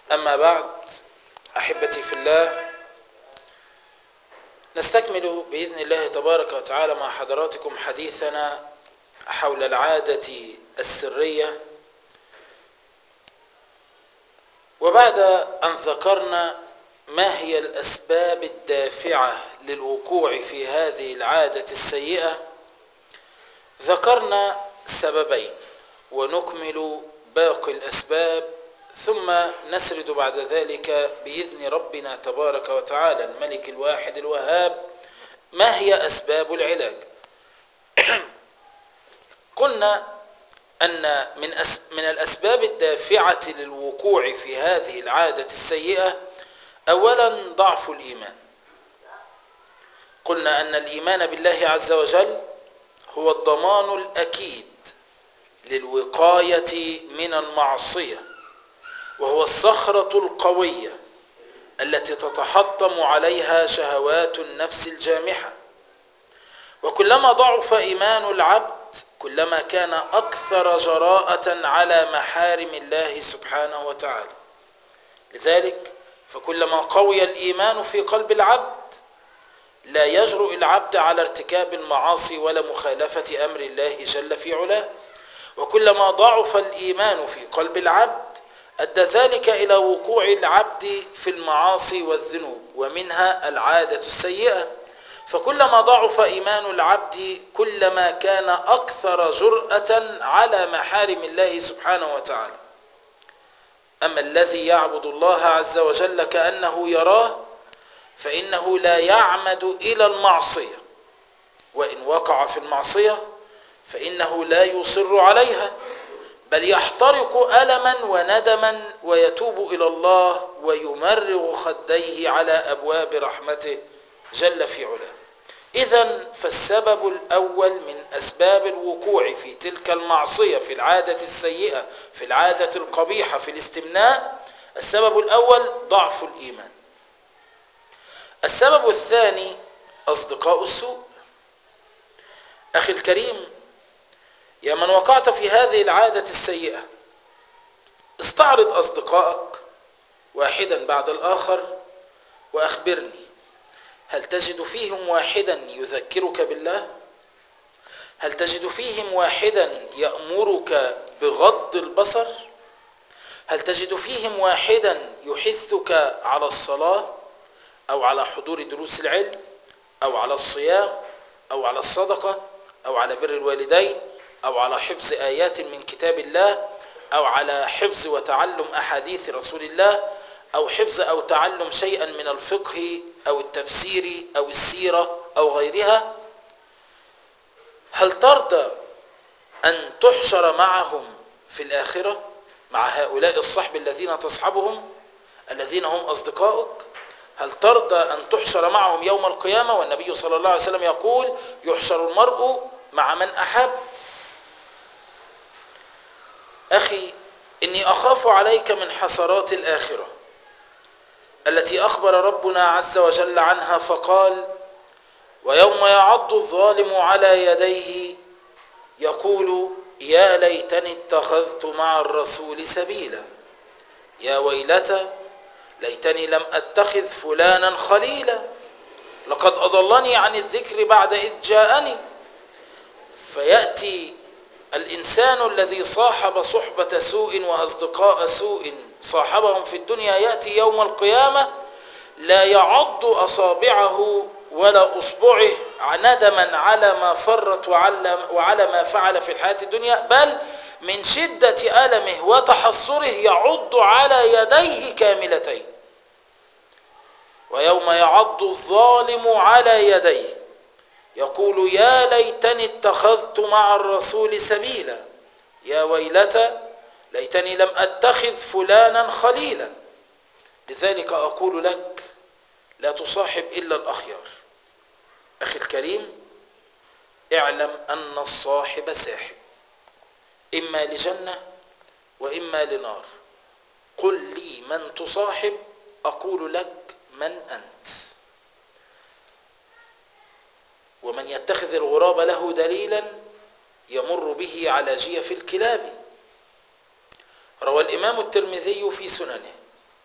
أما بعد أحبتي في الله نستكمل بإذن الله تبارك وتعالى مع حضراتكم حديثنا حول العادة السرية وبعد أن ذكرنا ما هي الأسباب الدافعة للوقوع في هذه العادة السيئة ذكرنا سببين ونكمل باقي الأسباب ثم نسرد بعد ذلك بإذن ربنا تبارك وتعالى الملك الواحد الوهاب ما هي أسباب العلاج قلنا أن من, أس من الأسباب الدافعة للوقوع في هذه العادة السيئة أولا ضعف الإيمان قلنا أن الإيمان بالله عز وجل هو الضمان الأكيد للوقاية من المعصية وهو الصخرة القوية التي تتحطم عليها شهوات النفس الجامحة وكلما ضعف إيمان العبد كلما كان أكثر جراءة على محارم الله سبحانه وتعالى لذلك فكلما قوي الإيمان في قلب العبد لا يجرؤ العبد على ارتكاب المعاصي ولا مخالفة أمر الله جل في علاه وكلما ضعف الإيمان في قلب العبد أدى ذلك إلى وقوع العبد في المعاصي والذنوب ومنها العادة السيئة فكلما ضعف إيمان العبد كلما كان أكثر جرأة على محارم الله سبحانه وتعالى أما الذي يعبد الله عز وجل كأنه يراه فإنه لا يعمد إلى المعصية وإن وقع في المعصية فإنه لا يصر عليها بل يحترق ألما وندما ويتوب إلى الله ويمرغ خديه على أبواب رحمته جل في علاه إذا فالسبب الأول من أسباب الوقوع في تلك المعصية في العادة السيئة في العادة القبيحة في الاستمناء السبب الأول ضعف الإيمان السبب الثاني أصدقاء السوء أخي الكريم يا من وقعت في هذه العادة السيئة استعرض أصدقائك واحدا بعد الآخر وأخبرني هل تجد فيهم واحدا يذكرك بالله هل تجد فيهم واحدا يأمرك بغض البصر هل تجد فيهم واحدا يحثك على الصلاة أو على حضور دروس العلم أو على الصيام أو على الصدقة أو على بر الوالدين أو على حفظ آيات من كتاب الله أو على حفظ وتعلم أحاديث رسول الله أو حفظ أو تعلم شيئا من الفقه أو التفسير أو السيرة أو غيرها هل ترضى أن تحشر معهم في الآخرة مع هؤلاء الصحب الذين تصحبهم الذين هم أصدقائك هل ترضى أن تحشر معهم يوم القيامة والنبي صلى الله عليه وسلم يقول يحشر المرء مع من أحب أخي إني أخاف عليك من حسرات الآخرة التي أخبر ربنا عز وجل عنها فقال ويوم يعض الظالم على يديه يقول يا ليتني اتخذت مع الرسول سبيلا يا ويلتى ليتني لم أتخذ فلانا خليلا لقد أضلني عن الذكر بعد إذ جاءني فيأتي الإنسان الذي صاحب صحبة سوء وأصدقاء سوء صاحبهم في الدنيا يأتي يوم القيامة لا يعض أصابعه ولا أصبعه ندما على ما فرط وعلى ما فعل في الحياة الدنيا بل من شدة ألمه وتحصره يعض على يديه كاملتين ويوم يعض الظالم على يديه يقول يا ليتني اتخذت مع الرسول سبيلا يا ويلتى ليتني لم أتخذ فلانا خليلا لذلك أقول لك لا تصاحب إلا الأخيار أخي الكريم اعلم أن الصاحب ساحب إما لجنة وإما لنار قل لي من تصاحب أقول لك من أنت ومن يتخذ الغراب له دليلا يمر به على جيف الكلاب روى الإمام الترمذي في سننه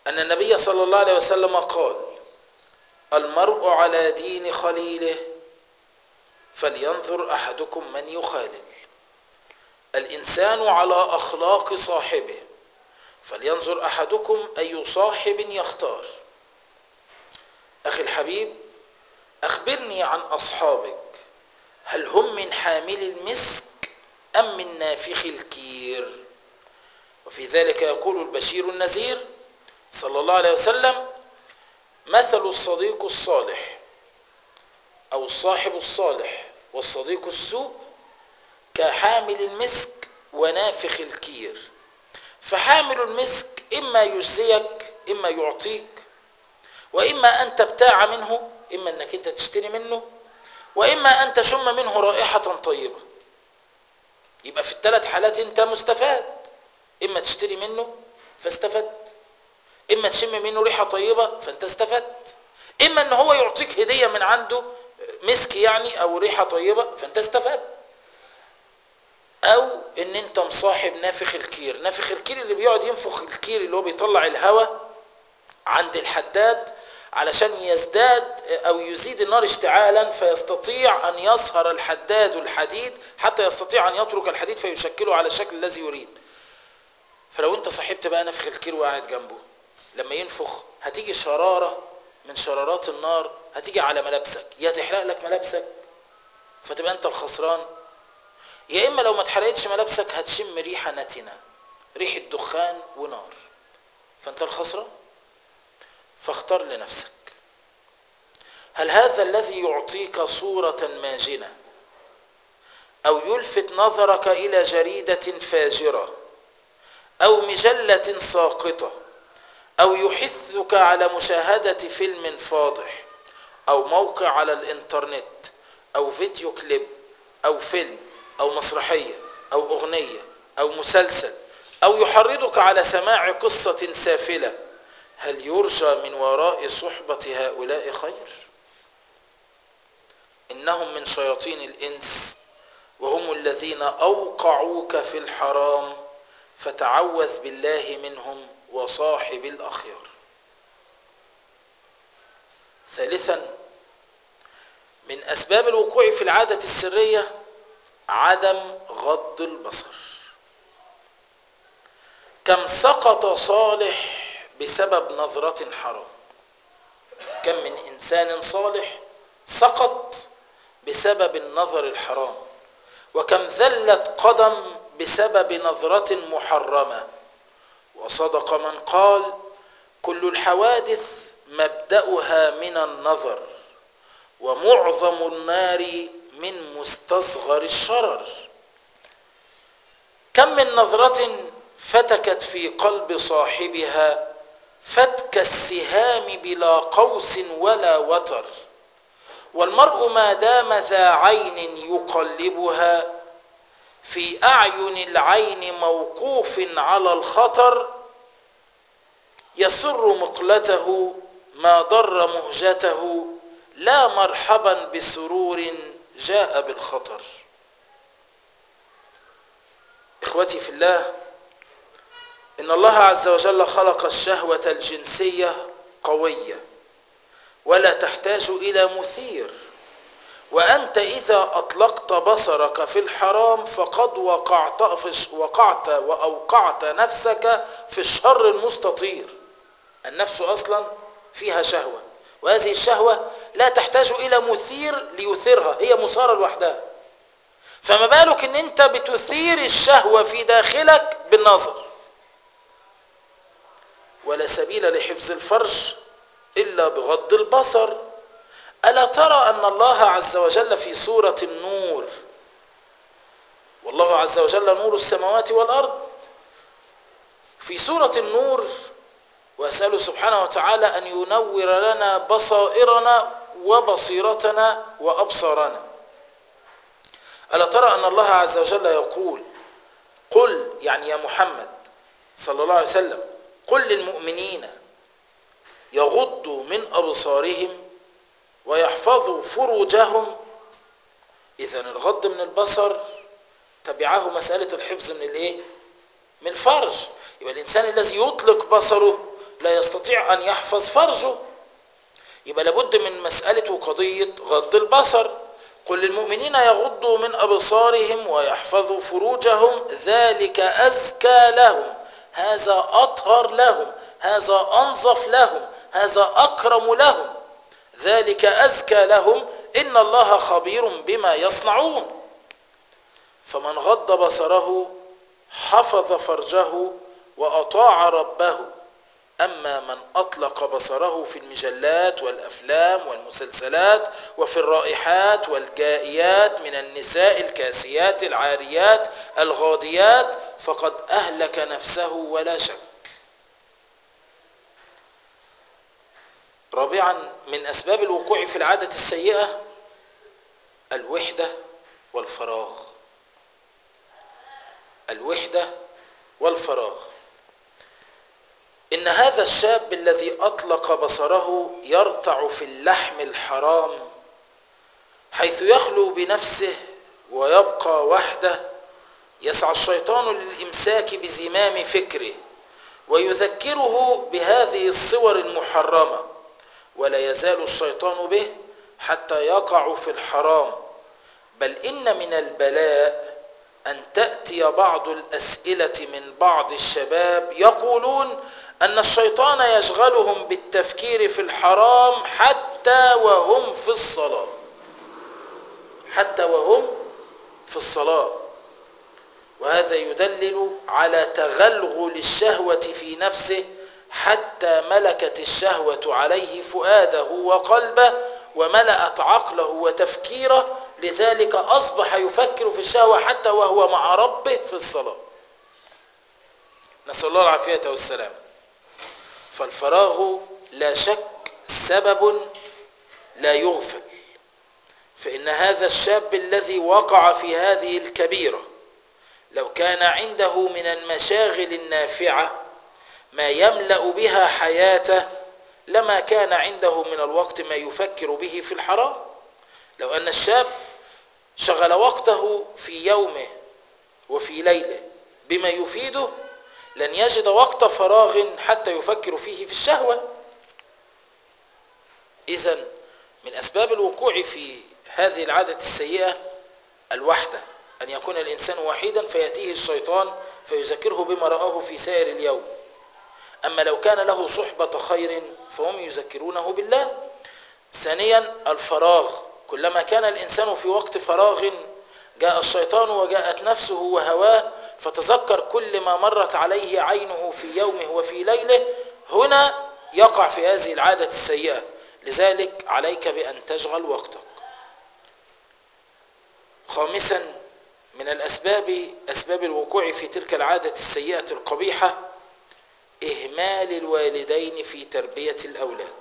أن النبي صلى الله عليه وسلم قال المرء على دين خليله فلينظر أحدكم من يخالل الإنسان على أخلاق صاحبه فلينظر أحدكم أي صاحب يختار أخي الحبيب أخبرني عن أصحابك هل هم من حامل المسك أم من نافخ الكير وفي ذلك يقول البشير النذير صلى الله عليه وسلم مثل الصديق الصالح أو الصاحب الصالح والصديق السوء كحامل المسك ونافخ الكير فحامل المسك إما يجزيك إما يعطيك وإما أن تبتاع منه إما أنك أنت تشتري منه وإما أن تشم منه رائحة طيبة يبقى في الثلاث حالات أنت مستفاد إما تشتري منه فاستفدت إما تشم منه ريحة طيبة فأنت استفدت إما أن هو يعطيك هدية من عنده مسك يعني أو ريحة طيبة فأنت استفدت أو إن أنت مصاحب نافخ الكير نافخ الكير اللي بيقعد ينفخ الكير اللي هو بيطلع الهواء عند الحداد علشان يزداد أو يزيد النار اشتعالا فيستطيع أن يصهر الحداد الحديد حتى يستطيع أن يترك الحديد فيشكله على الشكل الذي يريد فلو أنت صاحبت بقى نفخ الكير وقاعد جنبه لما ينفخ هتيجي شرارة من شرارات النار هتيجي على ملابسك يا تحرق لك ملابسك فتبقى أنت الخسران يا إما لو ما اتحرقتش ملابسك هتشم ريحة نتنة ريحة دخان ونار فأنت الخسران فاختار لنفسك هل هذا الذي يعطيك صورة ماجنة أو يلفت نظرك إلى جريدة فاجرة أو مجلة ساقطة أو يحثك على مشاهدة فيلم فاضح أو موقع على الإنترنت أو فيديو كليب أو فيلم أو مسرحية أو أغنية أو مسلسل أو يحرضك على سماع قصة سافلة هل يرجى من وراء صحبة هؤلاء خير؟ إنهم من شياطين الإنس وهم الذين أوقعوك في الحرام فتعوذ بالله منهم وصاحب الأخيار ثالثا من أسباب الوقوع في العادة السرية عدم غض البصر كم سقط صالح بسبب نظرة حرام كم من إنسان صالح سقط بسبب النظر الحرام وكم ذلت قدم بسبب نظرة محرمة وصدق من قال كل الحوادث مبدأها من النظر ومعظم النار من مستصغر الشرر كم من نظرة فتكت في قلب صاحبها فتك السهام بلا قوس ولا وتر والمرء ما دام ذا عين يقلبها في أعين العين موقوف على الخطر يسر مقلته ما ضر مهجته لا مرحبا بسرور جاء بالخطر إخوتي في الله إن الله عز وجل خلق الشهوة الجنسية قوية ولا تحتاج إلى مثير وأنت إذا أطلقت بصرك في الحرام فقد وقعت, في وقعت وأوقعت نفسك في الشر المستطير النفس أصلا فيها شهوة وهذه الشهوة لا تحتاج إلى مثير ليثيرها هي مثارة لوحدها فما بالك ان انت بتثير الشهوة في داخلك بالنظر ولا سبيل لحفظ الفرج إلا بغض البصر ألا ترى أن الله عز وجل في سورة النور والله عز وجل نور السماوات والأرض في سورة النور وأسأله سبحانه وتعالى أن ينور لنا بصائرنا وبصيرتنا وأبصارنا ألا ترى أن الله عز وجل يقول قل يعني يا محمد صلى الله عليه وسلم قل للمؤمنين يغضوا من أبصارهم ويحفظوا فروجهم إذا الغض من البصر تبعه مسألة الحفظ من الإيه؟ من الفرج يبقى الإنسان الذي يطلق بصره لا يستطيع أن يحفظ فرجه يبقى لابد من مسألة وقضية غض البصر قل للمؤمنين يغضوا من أبصارهم ويحفظوا فروجهم ذلك أزكى لهم هذا أطهر لهم هذا أنظف لهم هذا أكرم لهم ذلك أزكى لهم إن الله خبير بما يصنعون فمن غض بصره حفظ فرجه وأطاع ربه أما من أطلق بصره في المجلات والأفلام والمسلسلات وفي الرائحات والجائيات من النساء الكاسيات العاريات الغاضيات فقد أهلك نفسه ولا شك رابعا من أسباب الوقوع في العادة السيئة الوحدة والفراغ الوحدة والفراغ إن هذا الشاب الذي أطلق بصره يرتع في اللحم الحرام حيث يخلو بنفسه ويبقى وحده يسعى الشيطان للإمساك بزمام فكره ويذكره بهذه الصور المحرمة ولا يزال الشيطان به حتى يقع في الحرام بل إن من البلاء أن تأتي بعض الأسئلة من بعض الشباب يقولون أن الشيطان يشغلهم بالتفكير في الحرام حتى وهم في الصلاة حتى وهم في الصلاة وهذا يدلل على تغلغل الشهوة في نفسه حتى ملكت الشهوة عليه فؤاده وقلبه وملأت عقله وتفكيره لذلك أصبح يفكر في الشهوة حتى وهو مع ربه في الصلاة نسأل الله العافية والسلام فالفراغ لا شك سبب لا يغفل فإن هذا الشاب الذي وقع في هذه الكبيرة لو كان عنده من المشاغل النافعة ما يملأ بها حياته لما كان عنده من الوقت ما يفكر به في الحرام لو أن الشاب شغل وقته في يومه وفي ليله بما يفيده لن يجد وقت فراغ حتى يفكر فيه في الشهوة إذا من أسباب الوقوع في هذه العادة السيئة الوحدة أن يكون الإنسان وحيدا فيأتيه الشيطان فيذكره بما رآه في سائر اليوم أما لو كان له صحبة خير فهم يذكرونه بالله ثانيا الفراغ كلما كان الإنسان في وقت فراغ جاء الشيطان وجاءت نفسه وهواه فتذكر كل ما مرت عليه عينه في يومه وفي ليله هنا يقع في هذه العادة السيئة لذلك عليك بأن تشغل وقتك خامسا من الأسباب أسباب الوقوع في تلك العادة السيئة القبيحة إهمال الوالدين في تربية الأولاد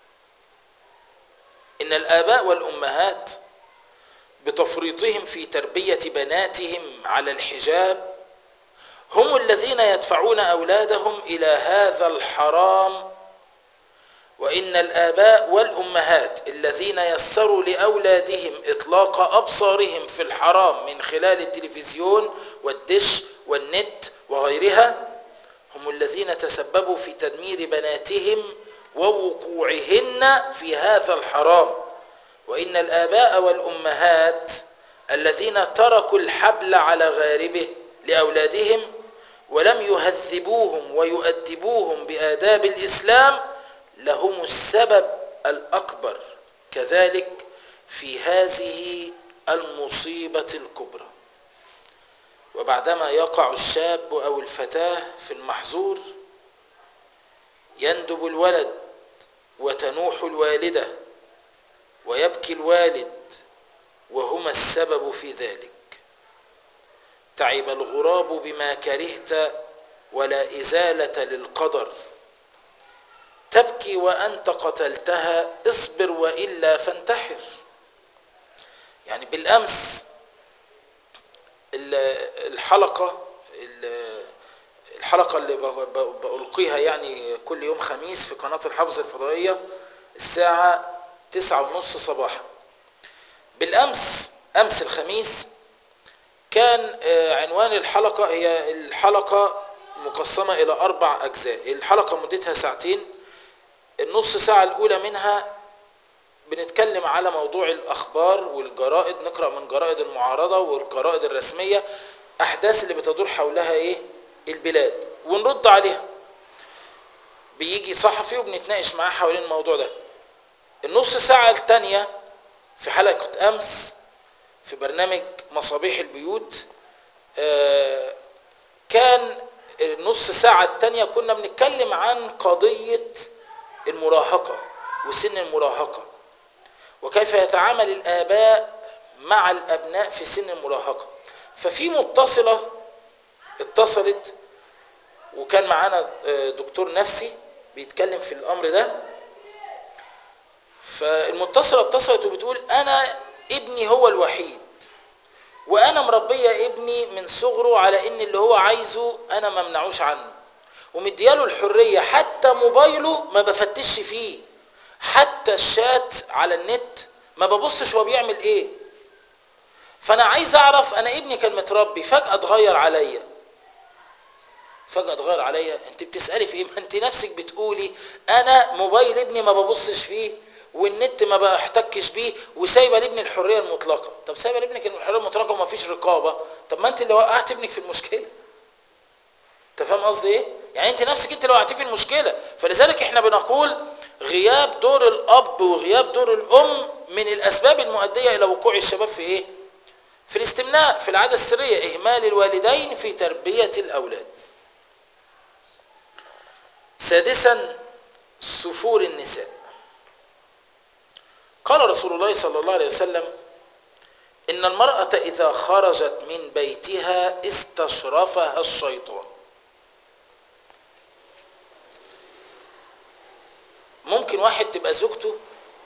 إن الآباء والأمهات بتفريطهم في تربية بناتهم على الحجاب هم الذين يدفعون أولادهم إلى هذا الحرام وإن الآباء والأمهات الذين يسروا لأولادهم إطلاق أبصارهم في الحرام من خلال التلفزيون والدش والنت وغيرها هم الذين تسببوا في تدمير بناتهم ووقوعهن في هذا الحرام وإن الآباء والأمهات الذين تركوا الحبل على غاربه لأولادهم ولم يهذبوهم ويؤدبوهم بآداب الإسلام لهم السبب الأكبر كذلك في هذه المصيبة الكبرى وبعدما يقع الشاب أو الفتاة في المحظور يندب الولد وتنوح الوالدة ويبكي الوالد وهما السبب في ذلك تعب الغراب بما كرهت ولا إزالة للقدر تبكي وأنت قتلتها اصبر وإلا فانتحر يعني بالأمس الحلقة الحلقة اللي بألقيها يعني كل يوم خميس في قناة الحافظ الفضائية الساعة تسعة ونص صباحا بالأمس أمس الخميس كان عنوان الحلقة هي الحلقة مقسمة إلى أربع أجزاء الحلقة مدتها ساعتين النص ساعة الأولى منها بنتكلم على موضوع الأخبار والجرائد نقرأ من جرائد المعارضة والجرائد الرسمية أحداث اللي بتدور حولها إيه البلاد ونرد عليها بيجي صحفي وبنتناقش معاه حوالين الموضوع ده النص ساعة التانية في حلقة أمس في برنامج مصابيح البيوت آه كان النص ساعة التانية كنا بنتكلم عن قضية المراهقة وسن المراهقة وكيف يتعامل الآباء مع الأبناء في سن المراهقة ففي متصلة اتصلت وكان معانا دكتور نفسي بيتكلم في الأمر ده فالمتصلة اتصلت وبتقول أنا ابني هو الوحيد وأنا مربية ابني من صغره على إن اللي هو عايزه أنا ما منعوش عنه ومدياله الحرية حتى موبايله ما بفتش فيه حتى الشات على النت ما ببصش هو بيعمل ايه فانا عايز اعرف انا ابني كان متربي فجأة اتغير عليا فجأة اتغير عليا انت بتسألي في ايه ما انت نفسك بتقولي انا موبايل ابني ما ببصش فيه والنت ما بحتكش بيه وسايبه لابني الحريه المطلقه طب سايبه لابنك الحريه المطلقه وما فيش رقابه طب ما انت اللي وقعت ابنك في المشكله انت فاهم قصدي ايه يعني انت نفسك انت اللي وقعتيه في المشكله فلذلك احنا بنقول غياب دور الاب وغياب دور الام من الاسباب المؤديه الى وقوع الشباب في ايه في الاستمناء في العاده السريه اهمال الوالدين في تربيه الاولاد سادسا سفور النساء قال رسول الله صلى الله عليه وسلم إن المرأة إذا خرجت من بيتها استشرفها الشيطان ممكن واحد تبقى زوجته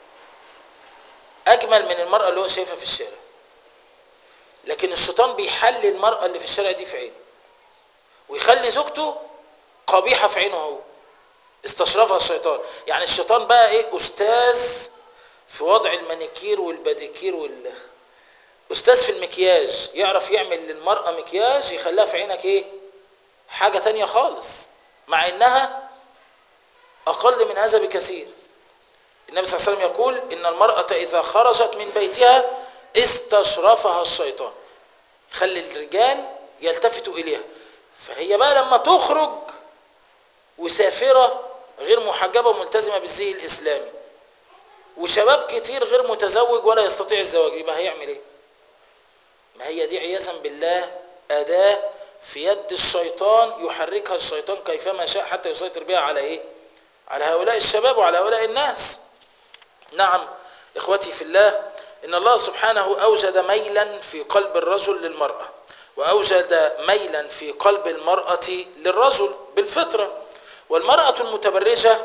أجمل من المرأة اللي هو شايفها في الشارع لكن الشيطان بيحلي المرأة اللي في الشارع دي في عينه ويخلي زوجته قبيحة في عينه هو استشرفها الشيطان يعني الشيطان بقى ايه استاذ في وضع المانيكير والباديكير وال استاذ في المكياج يعرف يعمل للمرأة مكياج يخليها في عينك ايه حاجة تانية خالص مع انها اقل من هذا بكثير النبي صلى الله عليه وسلم يقول ان المرأة اذا خرجت من بيتها استشرفها الشيطان خلي الرجال يلتفتوا اليها فهي بقى لما تخرج وسافرة غير محجبة وملتزمة بالزي الاسلامي وشباب كتير غير متزوج ولا يستطيع الزواج يبقى هيعمل ايه ما هي دي عياذا بالله أداة في يد الشيطان يحركها الشيطان كيفما شاء حتى يسيطر بها على ايه على هؤلاء الشباب وعلى هؤلاء الناس نعم اخوتي في الله ان الله سبحانه اوجد ميلا في قلب الرجل للمرأة واوجد ميلا في قلب المرأة للرجل بالفطرة والمرأة المتبرجة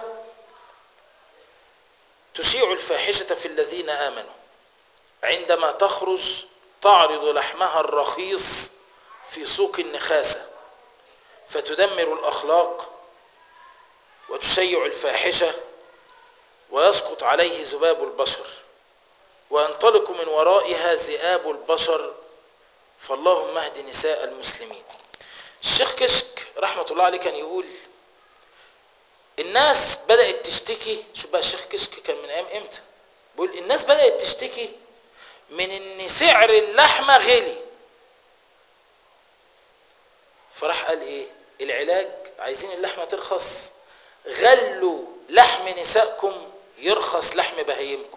تشيع الفاحشة في الذين آمنوا عندما تخرج تعرض لحمها الرخيص في سوق النخاسة فتدمر الأخلاق وتشيع الفاحشة ويسقط عليه ذباب البشر وينطلق من ورائها ذئاب البشر فاللهم اهد نساء المسلمين الشيخ كشك رحمة الله عليه كان يقول الناس بدأت تشتكي شوف بقى الشيخ كشك كان من ايام امتى بيقول الناس بدأت تشتكي من ان سعر اللحمة غلي فراح قال ايه العلاج عايزين اللحمة ترخص غلوا لحم نسائكم يرخص لحم بهيمكم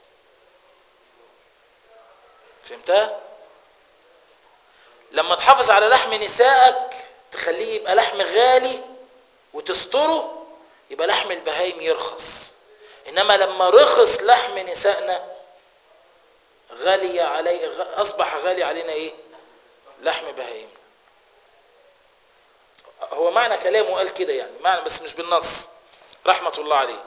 فهمتها لما تحافظ على لحم نسائك تخليه يبقى لحم غالي وتستره يبقى لحم البهايم يرخص انما لما رخص لحم نسائنا غالي علي اصبح غالي علينا ايه لحم بهايم هو معنى كلامه قال كده يعني معنى بس مش بالنص رحمة الله عليه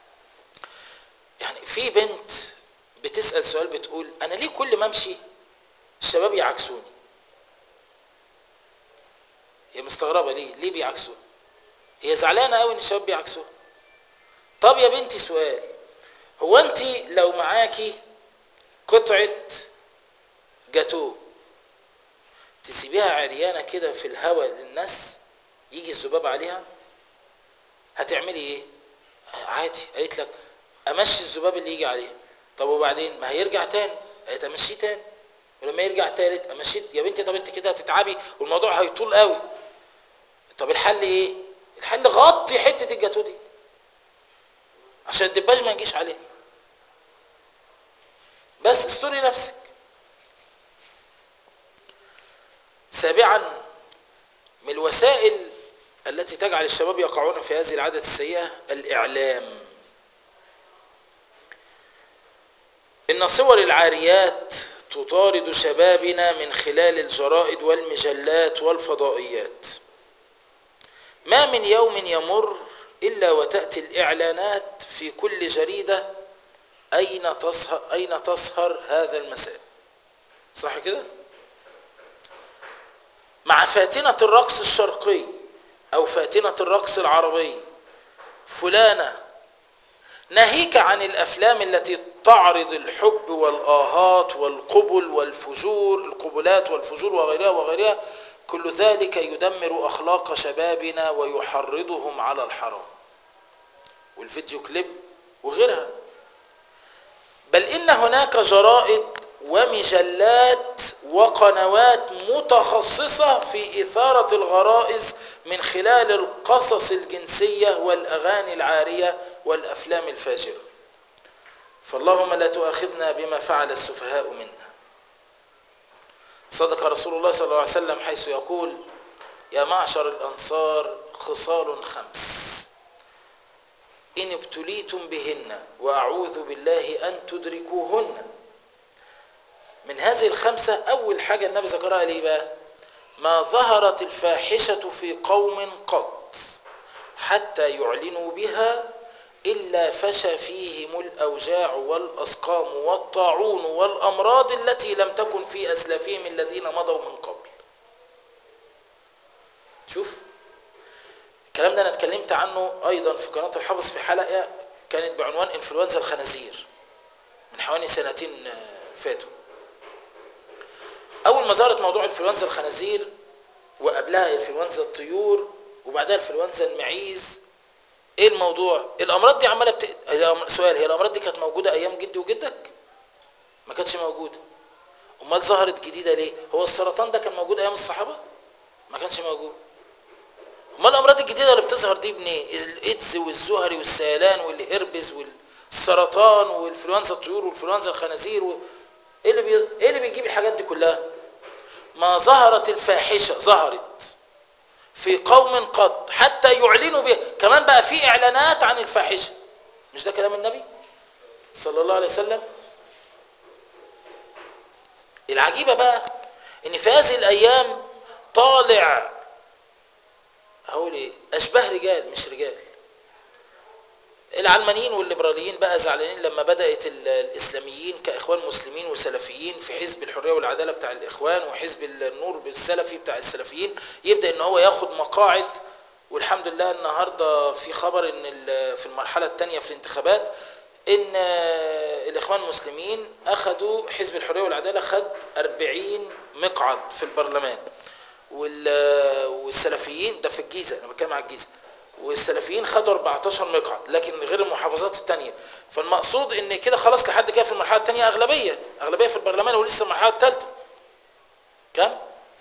يعني في بنت بتسأل سؤال بتقول انا ليه كل ما امشي الشباب يعكسوني هي مستغربة ليه ليه بيعكسوني هي زعلانة قوي ان الشباب بيعكسوها طب يا بنتي سؤال هو انت لو معاكي قطعة جاتوه تسيبيها عريانة كده في الهواء للناس يجي الذباب عليها هتعملي ايه عادي قالت لك امشي الذباب اللي يجي عليها طب وبعدين ما هيرجع تاني قالت امشيه تاني ولما يرجع تالت امشيه يا بنتي طب انت كده هتتعبي والموضوع هيطول قوي طب الحل ايه الحل غطي حته الجاتو دي عشان الدباج ما يجيش عليها بس استوري نفسك سابعا من الوسائل التي تجعل الشباب يقعون في هذه العادة السيئة الإعلام إن صور العاريات تطارد شبابنا من خلال الجرائد والمجلات والفضائيات ما من يوم يمر إلا وتأتي الإعلانات في كل جريدة أين تسهر, أين تسهر هذا المساء صح كده؟ مع فاتنة الرقص الشرقي أو فاتنة الرقص العربي فلانة ناهيك عن الأفلام التي تعرض الحب والآهات والقبل والفجور القبلات والفجور وغيرها وغيرها كل ذلك يدمر أخلاق شبابنا ويحرضهم على الحرام والفيديو كليب وغيرها بل إن هناك جرائد ومجلات وقنوات متخصصة في إثارة الغرائز من خلال القصص الجنسية والأغاني العارية والأفلام الفاجرة فاللهم لا تؤاخذنا بما فعل السفهاء منا صدق رسول الله صلى الله عليه وسلم حيث يقول يا معشر الأنصار خصال خمس إن ابتليتم بهن وأعوذ بالله أن تدركوهن من هذه الخمسة أول حاجة النبي ذكرها ليه بقى ما ظهرت الفاحشة في قوم قط حتى يعلنوا بها إلا فشى فيهم الأوجاع والأسقام والطاعون والأمراض التي لم تكن في أسلافهم الذين مضوا من قبل شوف الكلام ده أنا اتكلمت عنه أيضا في قناة الحافظ في حلقة كانت بعنوان إنفلونزا الخنازير من حوالي سنتين فاتوا اول ما ظهرت موضوع انفلونزا الخنازير وقبلها انفلونزا الطيور وبعدها انفلونزا المعيز ايه الموضوع الامراض دي عماله بت... سؤال هي الامراض دي كانت موجوده ايام جدي وجدك ما كانتش موجوده امال ظهرت جديده ليه هو السرطان ده كان موجود ايام الصحابه ما كانش موجود امال الامراض الجديده اللي بتظهر دي منين الايدز والزهري والسيلان والهربز والسرطان والانفلونزا الطيور والانفلونزا الخنازير و... ايه اللي بي... ايه اللي بيجيب الحاجات دي كلها ما ظهرت الفاحشه ظهرت في قوم قط حتى يعلنوا بها كمان بقى في اعلانات عن الفاحشه مش ده كلام النبي صلى الله عليه وسلم العجيبه بقى ان في هذه الايام طالع هقول ايه اشباه رجال مش رجال العلمانيين والليبراليين بقى زعلانين لما بدات الاسلاميين كاخوان مسلمين وسلفيين في حزب الحريه والعداله بتاع الاخوان وحزب النور السلفي بتاع السلفيين يبدا ان هو ياخد مقاعد والحمد لله النهارده في خبر ان في المرحله الثانيه في الانتخابات ان الاخوان المسلمين اخذوا حزب الحريه والعداله خد 40 مقعد في البرلمان والسلفيين ده في الجيزه انا بتكلم على الجيزه والسلفيين خدوا 14 مقعد لكن غير المحافظات الثانيه فالمقصود ان كده خلاص لحد كده في المرحله الثانيه اغلبيه اغلبيه في البرلمان ولسه المرحله الثالثه كم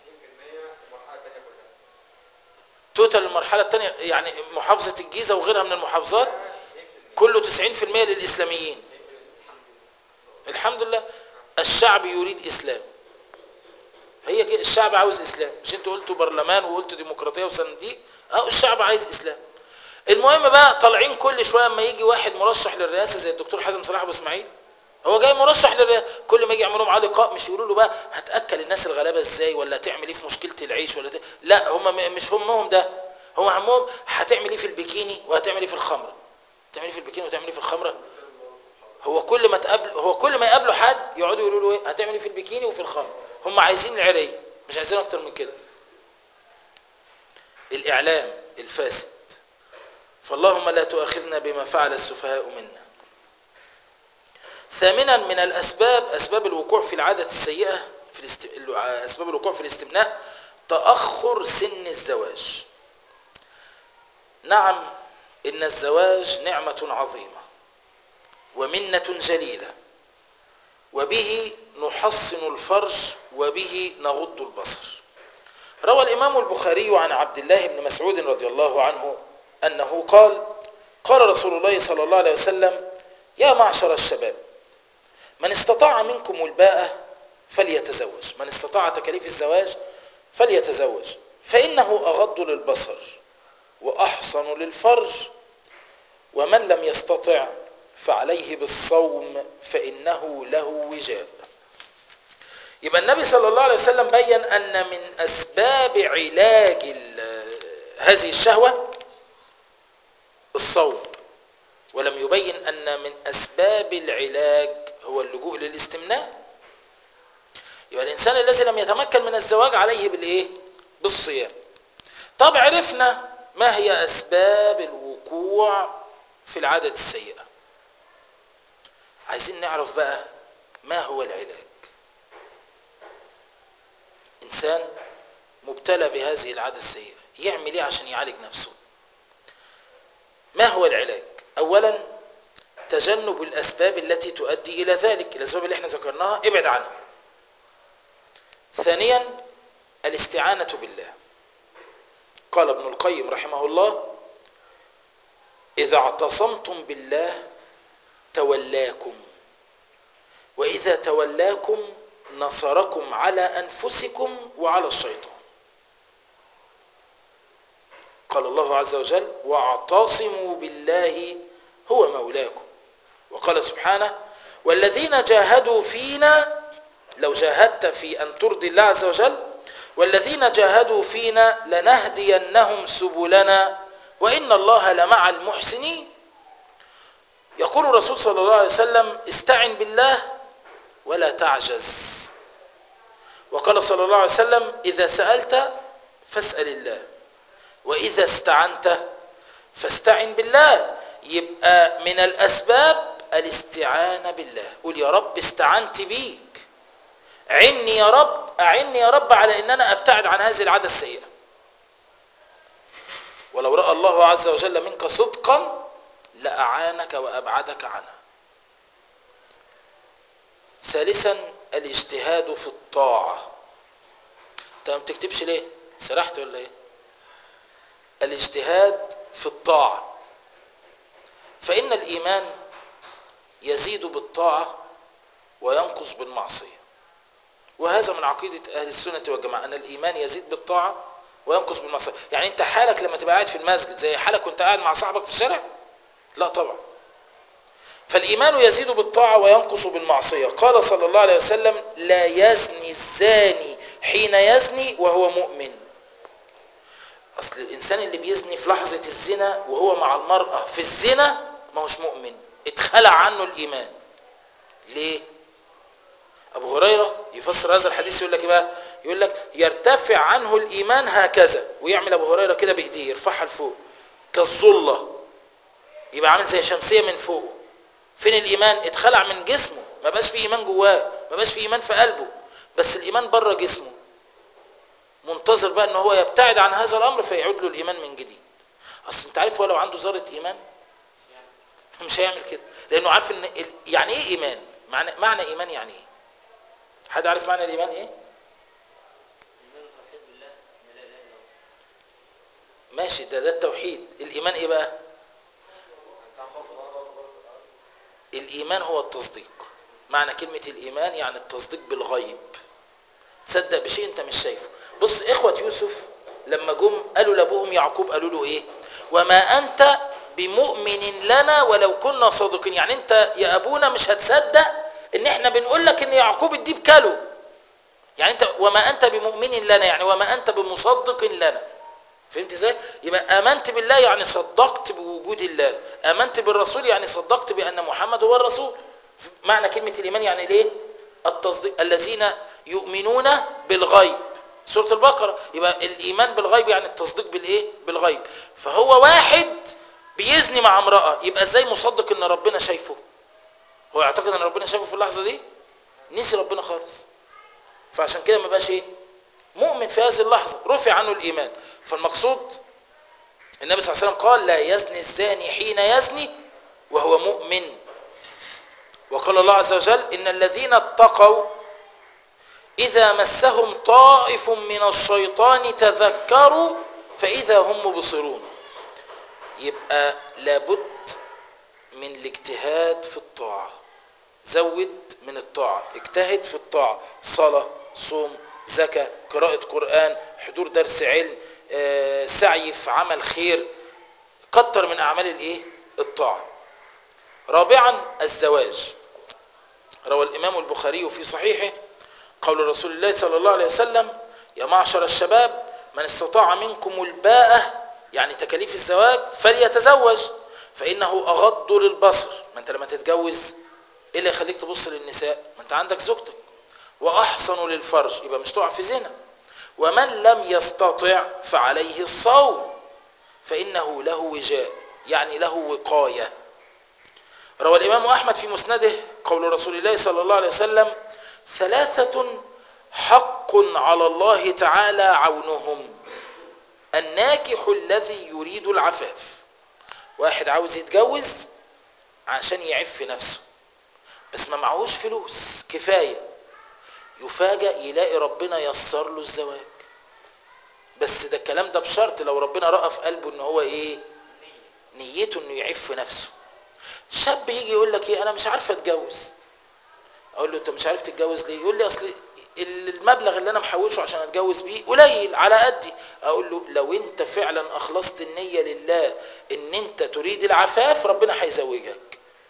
توتال المرحله الثانيه يعني محافظه الجيزه وغيرها من المحافظات كله 90% للاسلاميين الحمد لله الشعب يريد اسلام هي كده الشعب عاوز اسلام مش انتوا قلتوا برلمان وقلتوا ديمقراطيه وصناديق اه الشعب عايز اسلام المهم بقى طالعين كل شويه اما يجي واحد مرشح للرئاسه زي الدكتور حازم صلاح ابو اسماعيل هو جاي مرشح للرئاسه كل ما يجي يعملوا معاه لقاء مش يقولوا له بقى هتاكل الناس الغلابه ازاي ولا هتعمل ايه في مشكله العيش ولا ت... لا هم مش همهم ده هم همهم هتعمل ايه في البكيني وهتعمل ايه في الخمره تعمل ايه في البكيني وتعمل ايه في الخمره هو كل ما تقابل هو كل ما يقابلوا حد يقعدوا يقولوا له ايه هتعمل ايه في البكيني وفي الخمر هم عايزين العريه مش عايزين اكتر من كده الاعلام الفاسد فاللهم لا تؤاخذنا بما فعل السفهاء منا ثامنا من الاسباب اسباب الوقوع في العاده السيئه في الاست... اسباب الوقوع في الاستمناء تاخر سن الزواج نعم إن الزواج نعمة عظيمة ومنة جليلة وبه نحصن الفرج وبه نغض البصر روى الإمام البخاري عن عبد الله بن مسعود رضي الله عنه أنه قال قال رسول الله صلى الله عليه وسلم يا معشر الشباب من استطاع منكم الباءة فليتزوج من استطاع تكاليف الزواج فليتزوج فإنه أغض للبصر وأحصن للفرج ومن لم يستطع فعليه بالصوم فإنه له وجاء يبقى النبي صلى الله عليه وسلم بين أن من أسباب علاج هذه الشهوة الصوم ولم يبين أن من أسباب العلاج هو اللجوء للاستمناء يبقى الإنسان الذي لم يتمكن من الزواج عليه بالإيه؟ بالصيام طب عرفنا ما هي أسباب الوقوع في العادة السيئة عايزين نعرف بقى ما هو العلاج إنسان مبتلى بهذه العادة السيئة يعمل إيه عشان يعالج نفسه ما هو العلاج أولا تجنب الأسباب التي تؤدي إلى ذلك الأسباب اللي احنا ذكرناها ابعد عنها ثانيا الاستعانة بالله قال ابن القيم رحمه الله إذا اعتصمتم بالله تولاكم وإذا تولاكم نصركم على أنفسكم وعلى الشيطان قال الله عز وجل واعتصموا بالله هو مولاكم وقال سبحانه والذين جاهدوا فينا لو جاهدت في أن ترضي الله عز وجل والذين جاهدوا فينا لنهدينهم سبلنا وإن الله لمع المحسنين يقول الرسول صلى الله عليه وسلم استعن بالله ولا تعجز وقال صلى الله عليه وسلم إذا سألت فاسأل الله وإذا استعنت فاستعن بالله يبقى من الأسباب الاستعانة بالله قول يا رب استعنت بيك عني يا رب أعني يا رب على أن أنا أبتعد عن هذه العادة السيئة ولو رأى الله عز وجل منك صدقا لأعانك وأبعدك عنها ثالثا الاجتهاد في الطاعة انت ما بتكتبش ليه سرحت ولا ايه الاجتهاد في الطاعة فإن الإيمان يزيد بالطاعة وينقص بالمعصية وهذا من عقيدة أهل السنة والجماعة أن الإيمان يزيد بالطاعة وينقص بالمعصية يعني أنت حالك لما تبقى قاعد في المسجد زي حالك وأنت قاعد مع صاحبك في الشارع لا طبعا فالإيمان يزيد بالطاعة وينقص بالمعصية قال صلى الله عليه وسلم لا يزني الزاني حين يزني وهو مؤمن أصل الإنسان اللي بيزني في لحظة الزنا وهو مع المرأة في الزنا ما هوش مؤمن اتخلع عنه الإيمان ليه؟ أبو هريرة يفسر هذا الحديث يقول لك بقى يقول لك يرتفع عنه الإيمان هكذا ويعمل أبو هريرة كده بإيديه يرفعها لفوق كالظلة يبقى عامل زي شمسية من فوقه فين الإيمان اتخلع من جسمه ما بقاش في إيمان جواه ما بقاش في إيمان في قلبه بس الإيمان بره جسمه منتظر بقى ان هو يبتعد عن هذا الامر فيعود له الايمان من جديد اصل انت عارف هو لو عنده ذره ايمان مش هيعمل كده لانه عارف ان ال... يعني ايه ايمان معنى معنى ايمان يعني ايه حد عارف معنى الايمان ايه ماشي ده ده التوحيد الايمان ايه بقى الايمان هو التصديق معنى كلمه الايمان يعني التصديق بالغيب تصدق بشيء انت مش شايفه بص اخوة يوسف لما جم قالوا لابوهم يعقوب قالوا له ايه وما انت بمؤمن لنا ولو كنا صادقين يعني انت يا ابونا مش هتصدق ان احنا بنقول لك ان يعقوب الديب كله يعني انت وما انت بمؤمن لنا يعني وما انت بمصدق لنا فهمت ازاي يبقى امنت بالله يعني صدقت بوجود الله امنت بالرسول يعني صدقت بان محمد هو الرسول معنى كلمة الايمان يعني ليه التصديق الذين يؤمنون بالغيب سورة البقرة يبقى الإيمان بالغيب يعني التصديق بالإيه؟ بالغيب فهو واحد بيزني مع امرأة يبقى إزاي مصدق إن ربنا شايفه هو يعتقد إن ربنا شايفه في اللحظة دي نسي ربنا خالص فعشان كده ما بقاش إيه مؤمن في هذه اللحظة رفع عنه الإيمان فالمقصود النبي صلى الله عليه وسلم قال لا يزني الزاني حين يزني وهو مؤمن وقال الله عز وجل إن الذين اتقوا إذا مسهم طائف من الشيطان تذكروا فإذا هم مبصرون يبقى لابد من الاجتهاد في الطاعة زود من الطاعة اجتهد في الطاعة صلاة صوم زكاة قراءة قرآن حضور درس علم آه، سعي في عمل خير كتر من أعمال الايه الطاعة رابعا الزواج روى الإمام البخاري في صحيحه قول رسول الله صلى الله عليه وسلم يا معشر الشباب من استطاع منكم الباءة يعني تكاليف الزواج فليتزوج فإنه أغض للبصر ما أنت لما تتجوز إيه اللي يخليك تبص للنساء ما أنت عندك زوجتك وأحصن للفرج يبقى مش تقع في زنا ومن لم يستطع فعليه الصوم فإنه له وجاء يعني له وقاية روى الإمام أحمد في مسنده قول رسول الله صلى الله عليه وسلم ثلاثة حق على الله تعالى عونهم الناكح الذي يريد العفاف واحد عاوز يتجوز عشان يعف نفسه بس ما معهوش فلوس كفاية يفاجأ يلاقي ربنا يسر له الزواج بس ده الكلام ده بشرط لو ربنا رأى في قلبه ان هو ايه نيته انه يعف نفسه شاب يجي يقول لك ايه انا مش عارف اتجوز اقول له انت مش عارف تتجوز ليه يقول لي اصل المبلغ اللي انا محوشه عشان اتجوز بيه قليل على قدي اقول له لو انت فعلا اخلصت النية لله ان انت تريد العفاف ربنا هيزوجك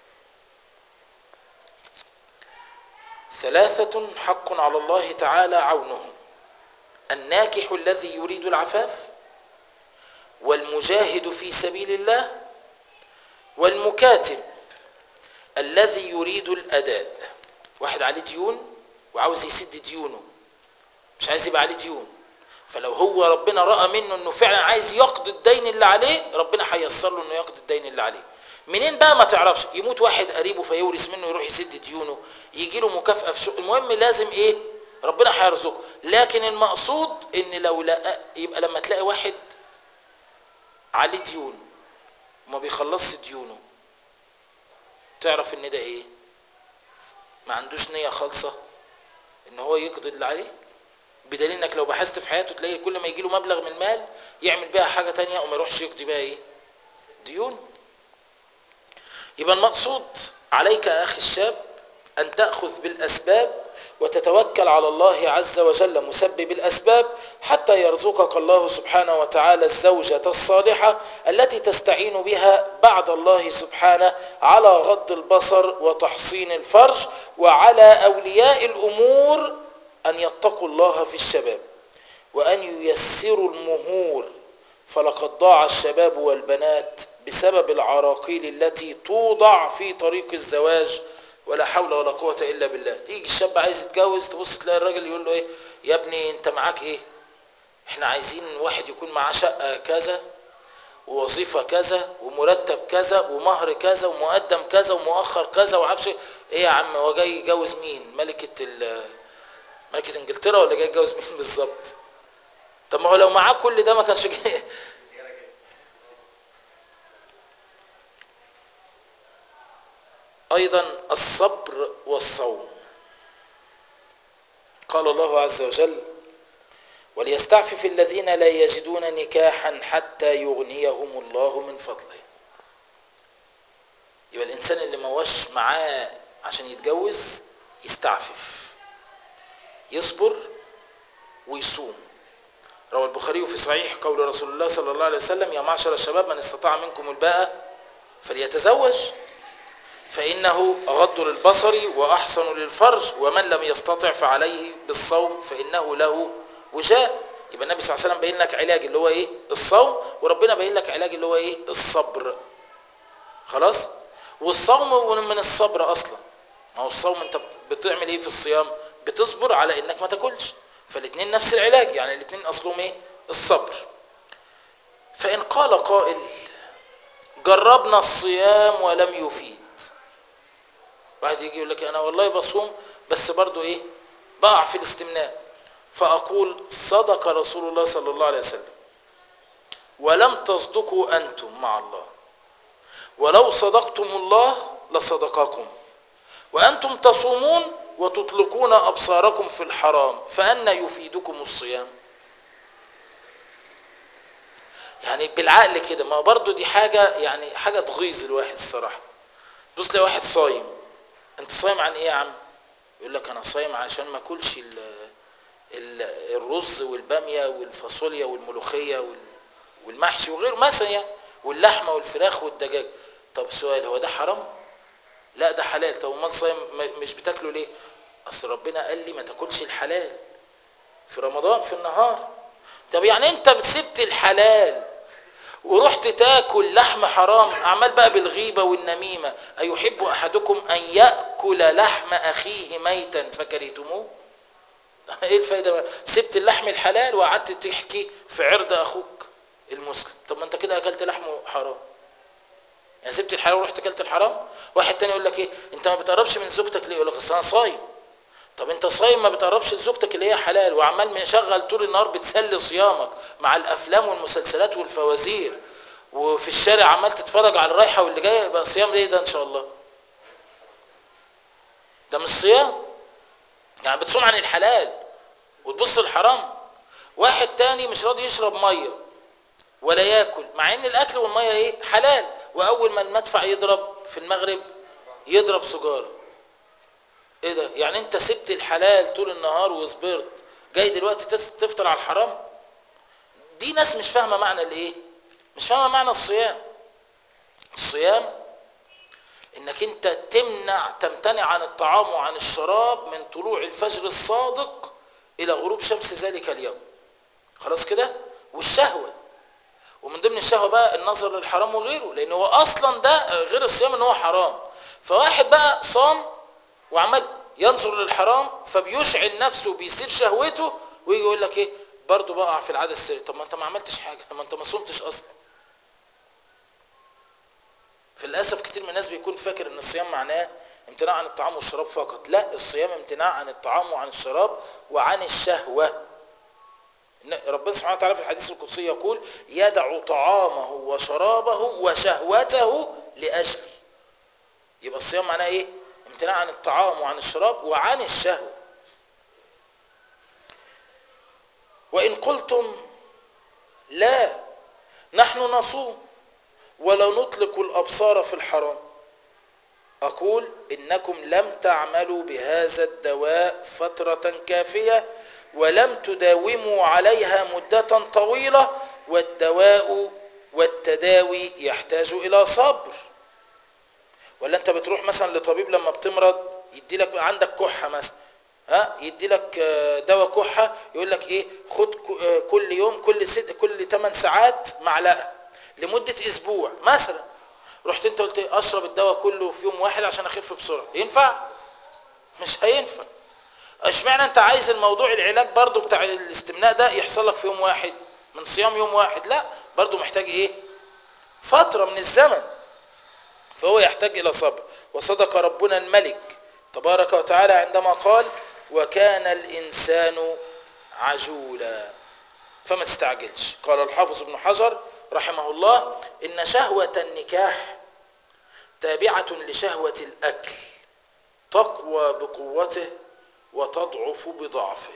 ثلاثة حق على الله تعالى عونهم الناكح الذي يريد العفاف والمجاهد في سبيل الله والمكاتب الذي يريد الأداء واحد عليه ديون وعاوز يسد ديونه مش عايز يبقى عليه ديون فلو هو ربنا رأى منه انه فعلا عايز يقضي الدين اللي عليه ربنا هيسر له انه يقضي الدين اللي عليه منين بقى ما تعرفش يموت واحد قريبه فيورث منه يروح يسد ديونه يجي له مكافأة في شغل المهم لازم ايه ربنا هيرزقه لكن المقصود ان لو لقى يبقى لما تلاقي واحد عليه ديون وما بيخلصش ديونه تعرف ان ده ايه ما عندوش نية خالصة ان هو يقضي اللي عليه بدليل انك لو بحثت في حياته تلاقي كل ما يجي له مبلغ من المال يعمل بيها حاجة تانية وما يروحش يقضي بيها ايه ديون يبقى المقصود عليك يا اخي الشاب ان تأخذ بالاسباب وتتوكل على الله عز وجل مسبب الأسباب حتى يرزقك الله سبحانه وتعالى الزوجة الصالحة التي تستعين بها بعد الله سبحانه على غض البصر وتحصين الفرج وعلى أولياء الأمور أن يتقوا الله في الشباب وأن ييسروا المهور فلقد ضاع الشباب والبنات بسبب العراقيل التي توضع في طريق الزواج ولا حول ولا قوة إلا بالله تيجي الشاب عايز يتجوز تبص تلاقي الراجل يقول له إيه يا ابني أنت معاك إيه إحنا عايزين واحد يكون معاه شقة كذا ووظيفة كذا ومرتب كذا ومهر كذا ومقدم كذا ومؤخر كذا وعارفش إيه يا عم هو جاي يتجوز مين ملكة ملكة إنجلترا ولا جاي يتجوز مين بالظبط طب ما هو لو معاه كل ده ما كانش جاي أيضا الصبر والصوم قال الله عز وجل وليستعفف الذين لا يجدون نكاحا حتى يغنيهم الله من فضله يبقى الإنسان اللي ما وش معاه عشان يتجوز يستعفف يصبر ويصوم روى البخاري في صحيح قول رسول الله صلى الله عليه وسلم يا معشر الشباب من استطاع منكم الباءة فليتزوج فإنه أغض للبصر وأحسن للفرج ومن لم يستطع فعليه بالصوم فإنه له وجاء يبقى النبي صلى الله عليه وسلم بين لك علاج اللي هو إيه الصوم وربنا بين لك علاج اللي هو إيه الصبر خلاص والصوم من الصبر أصلا ما هو الصوم أنت بتعمل إيه في الصيام بتصبر على إنك ما تاكلش فالاثنين نفس العلاج يعني الاثنين أصلهم إيه الصبر فإن قال قائل جربنا الصيام ولم يفيد واحد يجي يقول لك انا والله بصوم بس برضو ايه بقع في الاستمناء فاقول صدق رسول الله صلى الله عليه وسلم ولم تصدقوا أنتم مع الله ولو صدقتم الله لصدقكم وأنتم تصومون وتطلقون أبصاركم في الحرام فأنا يفيدكم الصيام يعني بالعقل كده ما برضو دي حاجة يعني حاجة تغيظ الواحد الصراحة بص لي واحد صايم انت صايم عن ايه يا عم يقول لك انا صايم عشان ما اكلش ال- ال- الرز والبامية والفاصوليا والملوخية وال- والمحشي وغيره مثلا يعني واللحمة والفراخ والدجاج طب سؤال هو ده حرام لا ده حلال طب امال صايم م- مش بتاكله ليه اصل ربنا قال لي ما تاكلش الحلال في رمضان في النهار طب يعني انت سبت الحلال ورحت تاكل لحم حرام اعمال بقى بالغيبه والنميمه ايحب احدكم ان ياكل لحم اخيه ميتا فكرهتموه ايه الفايده بقى سبت اللحم الحلال وقعدت تحكي في عرض اخوك المسلم طب ما انت كده اكلت لحم حرام يعني سبت الحلال ورحت اكلت الحرام واحد تاني يقول لك ايه انت ما بتقربش من زوجتك ليه يقول لك اصل انا صايم طب انت صايم ما بتقربش لزوجتك اللي هي حلال وعمال مشغل طول النهار بتسلي صيامك مع الافلام والمسلسلات والفوازير وفي الشارع عمال تتفرج على الرايحه واللي جايه يبقى صيام ليه ده ان شاء الله ده مش صيام يعني بتصوم عن الحلال وتبص للحرام واحد تاني مش راضي يشرب ميه ولا ياكل مع ان الاكل والميه ايه حلال واول ما المدفع يضرب في المغرب يضرب سجاره ايه ده يعني انت سبت الحلال طول النهار وصبرت جاي دلوقتي تس- تفطر على الحرام دي ناس مش فاهمه معنى الايه مش فاهمه معنى الصيام الصيام انك انت تمنع تمتنع عن الطعام وعن الشراب من طلوع الفجر الصادق الى غروب شمس ذلك اليوم خلاص كده والشهوه ومن ضمن الشهوه بقى النظر للحرام وغيره لان هو اصلا ده غير الصيام ان هو حرام فواحد بقى صام وعمال ينظر للحرام فبيشعل نفسه بيصير شهوته ويجي يقول لك ايه برضه بقع في العاده السريه طب ما انت ما عملتش حاجه ما انت ما صمتش اصلا في للاسف كتير من الناس بيكون فاكر ان الصيام معناه امتناع عن الطعام والشراب فقط لا الصيام امتناع عن الطعام وعن الشراب وعن الشهوه إن ربنا سبحانه وتعالى في الحديث القدسي يقول يدع طعامه وشرابه وشهوته لاجلي يبقى الصيام معناه ايه امتناع عن الطعام وعن الشراب وعن الشهوه وان قلتم لا نحن نصوم ولا نطلق الابصار في الحرام اقول انكم لم تعملوا بهذا الدواء فتره كافيه ولم تداوموا عليها مده طويله والدواء والتداوي يحتاج الى صبر ولا انت بتروح مثلا لطبيب لما بتمرض يدي لك عندك كحه مثلا ها يدي لك دواء كحه يقول لك ايه خد كل يوم كل ست كل 8 ساعات معلقه لمده اسبوع مثلا رحت انت قلت ايه اشرب الدواء كله في يوم واحد عشان اخف بسرعه ينفع مش هينفع اشمعنى انت عايز الموضوع العلاج برضو بتاع الاستمناء ده يحصل لك في يوم واحد من صيام يوم واحد لا برضو محتاج ايه فتره من الزمن فهو يحتاج الى صبر وصدق ربنا الملك تبارك وتعالى عندما قال وكان الانسان عجولا فما تستعجلش قال الحافظ ابن حجر رحمه الله ان شهوه النكاح تابعه لشهوه الاكل تقوى بقوته وتضعف بضعفه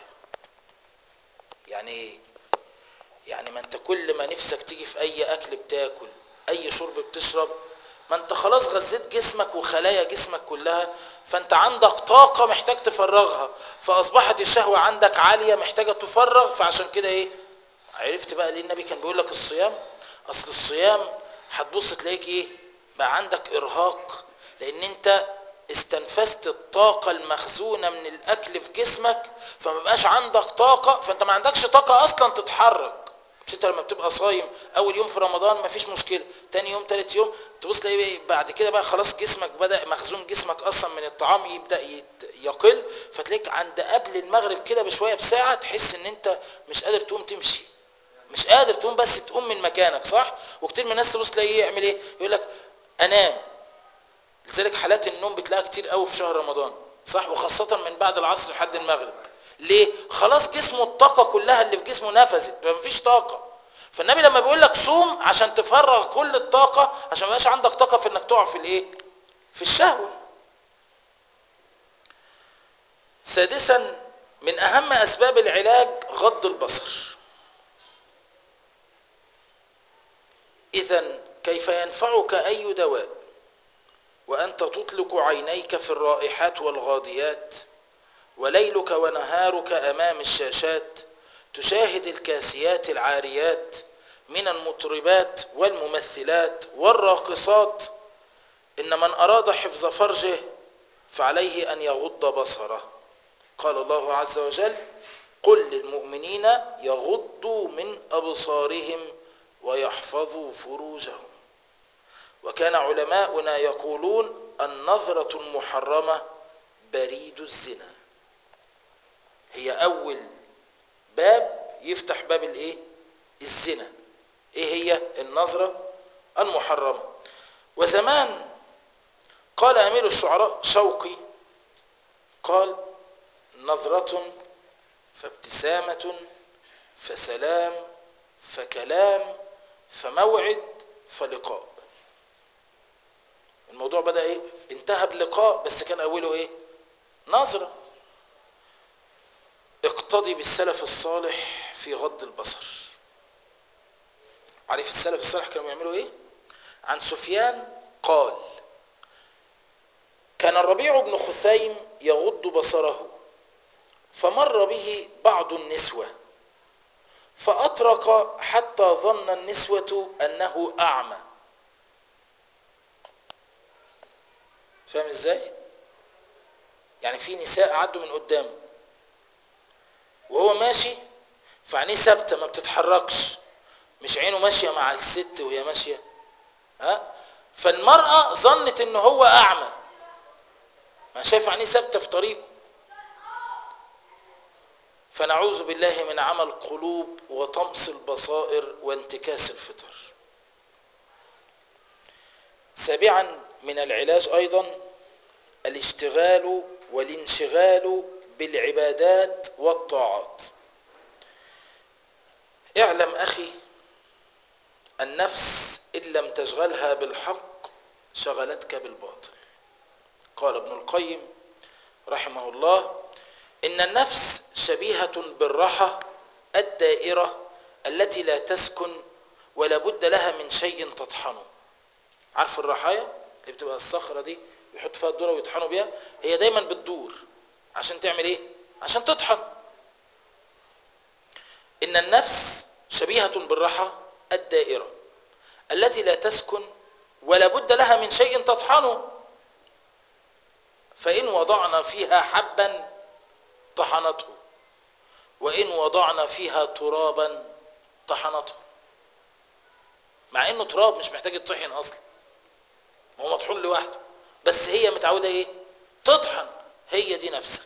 يعني ايه يعني ما انت كل ما نفسك تيجي في اي اكل بتاكل اي شرب بتشرب ما انت خلاص غذيت جسمك وخلايا جسمك كلها فانت عندك طاقة محتاج تفرغها فاصبحت الشهوة عندك عالية محتاجة تفرغ فعشان كده ايه عرفت بقى ليه النبي كان بيقول لك الصيام اصل الصيام هتبص تلاقيك ايه بقى عندك ارهاق لان انت استنفذت الطاقة المخزونة من الاكل في جسمك فما بقاش عندك طاقة فانت ما عندكش طاقة اصلا تتحرك مش انت لما بتبقى صايم اول يوم في رمضان مفيش مشكله تاني يوم تالت يوم تبص تلاقي بعد كده بقى خلاص جسمك بدا مخزون جسمك اصلا من الطعام يبدا يقل فتلاقيك عند قبل المغرب كده بشويه بساعه تحس ان انت مش قادر تقوم تمشي مش قادر تقوم بس تقوم من مكانك صح وكتير من الناس تبص تلاقيه يعمل ايه يقول لك انام لذلك حالات النوم بتلاقيها كتير قوي في شهر رمضان صح وخاصه من بعد العصر لحد المغرب ليه خلاص جسمه الطاقة كلها اللي في جسمه نفذت مفيش طاقة فالنبي لما بيقول لك صوم عشان تفرغ كل الطاقة عشان ما يبقاش عندك طاقة في انك تقع في الايه في الشهوة سادسا من اهم اسباب العلاج غض البصر اذا كيف ينفعك اي دواء وانت تطلق عينيك في الرائحات والغاديات وليلك ونهارك امام الشاشات تشاهد الكاسيات العاريات من المطربات والممثلات والراقصات ان من اراد حفظ فرجه فعليه ان يغض بصره قال الله عز وجل قل للمؤمنين يغضوا من ابصارهم ويحفظوا فروجهم وكان علماؤنا يقولون النظرة المحرمة بريد الزنا هي أول باب يفتح باب الايه الزنا ايه هي النظرة المحرمة وزمان قال أمير الشعراء شوقي قال نظرة فابتسامة فسلام فكلام فموعد فلقاء الموضوع بدأ ايه انتهى بلقاء بس كان اوله ايه نظرة اقتضي بالسلف الصالح في غض البصر عارف السلف الصالح كانوا بيعملوا ايه عن سفيان قال كان الربيع بن خثيم يغض بصره فمر به بعض النسوة فأطرق حتى ظن النسوة أنه أعمى فاهم ازاي يعني في نساء عدوا من قدامه وهو ماشي فعينيه ثابته ما بتتحركش مش عينه ماشيه مع الست وهي ماشيه ها فالمراه ظنت ان هو اعمى ما شايف عينيه ثابته في طريقه فنعوذ بالله من عمى القلوب وطمس البصائر وانتكاس الفطر سابعا من العلاج ايضا الاشتغال والانشغال بالعبادات والطاعات اعلم اخي النفس ان لم تشغلها بالحق شغلتك بالباطل قال ابن القيم رحمه الله ان النفس شبيهه بالرحى الدائره التي لا تسكن ولا بد لها من شيء تطحنه عارف الرحايا اللي بتبقى الصخره دي يحط فيها الذره ويطحنوا بيها هي دايما بتدور عشان تعمل ايه عشان تطحن ان النفس شبيهه بالرحى الدائره التي لا تسكن ولا بد لها من شيء تطحنه فان وضعنا فيها حبا طحنته وان وضعنا فيها ترابا طحنته مع انه تراب مش محتاج يطحن اصلا هو مطحون لوحده بس هي متعوده ايه تطحن هي دي نفسك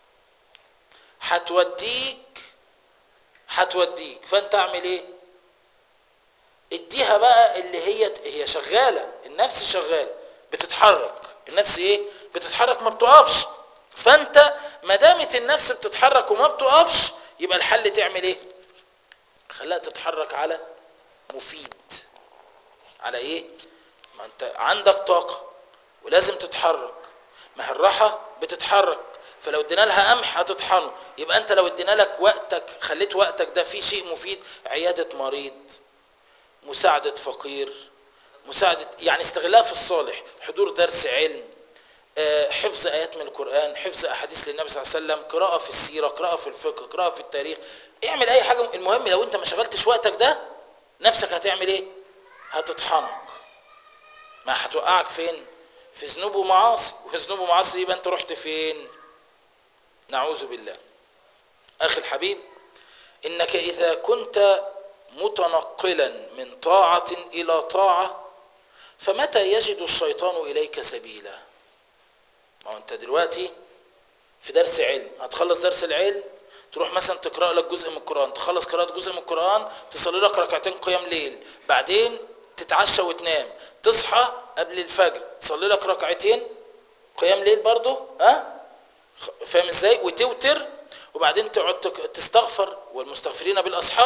هتوديك هتوديك فانت اعمل ايه اديها بقى اللي هي هي شغاله النفس شغاله بتتحرك النفس ايه بتتحرك ما بتقفش فانت ما دامت النفس بتتحرك وما بتقفش يبقى الحل تعمل ايه خليها تتحرك على مفيد على ايه ما انت عندك طاقه ولازم تتحرك ما هي الراحه بتتحرك فلو ادينا لها قمح هتطحنه يبقى انت لو ادينا لك وقتك خليت وقتك ده فيه شيء مفيد عياده مريض مساعده فقير مساعده يعني استغلها في الصالح حضور درس علم حفظ ايات من القران حفظ احاديث للنبي صلى الله عليه وسلم قراءه في السيره قراءه في الفقه قراءه في التاريخ اعمل اي حاجه المهم لو انت ما شغلتش وقتك ده نفسك هتعمل ايه هتطحنك ما هتوقعك فين في ذنوب ومعاصي وفي ذنوب ومعاصي يبقى انت رحت فين نعوذ بالله اخي الحبيب انك اذا كنت متنقلا من طاعه الى طاعه فمتى يجد الشيطان اليك سبيلا ما هو انت دلوقتي في درس علم هتخلص درس العلم تروح مثلا تقرا لك جزء من القران تخلص قراءه جزء من القران تصلي لك ركعتين قيام ليل بعدين تتعشى وتنام تصحى قبل الفجر تصلي لك ركعتين قيام ليل برضه ها فاهم ازاي وتوتر وبعدين تقعد تستغفر والمستغفرين بالاسحار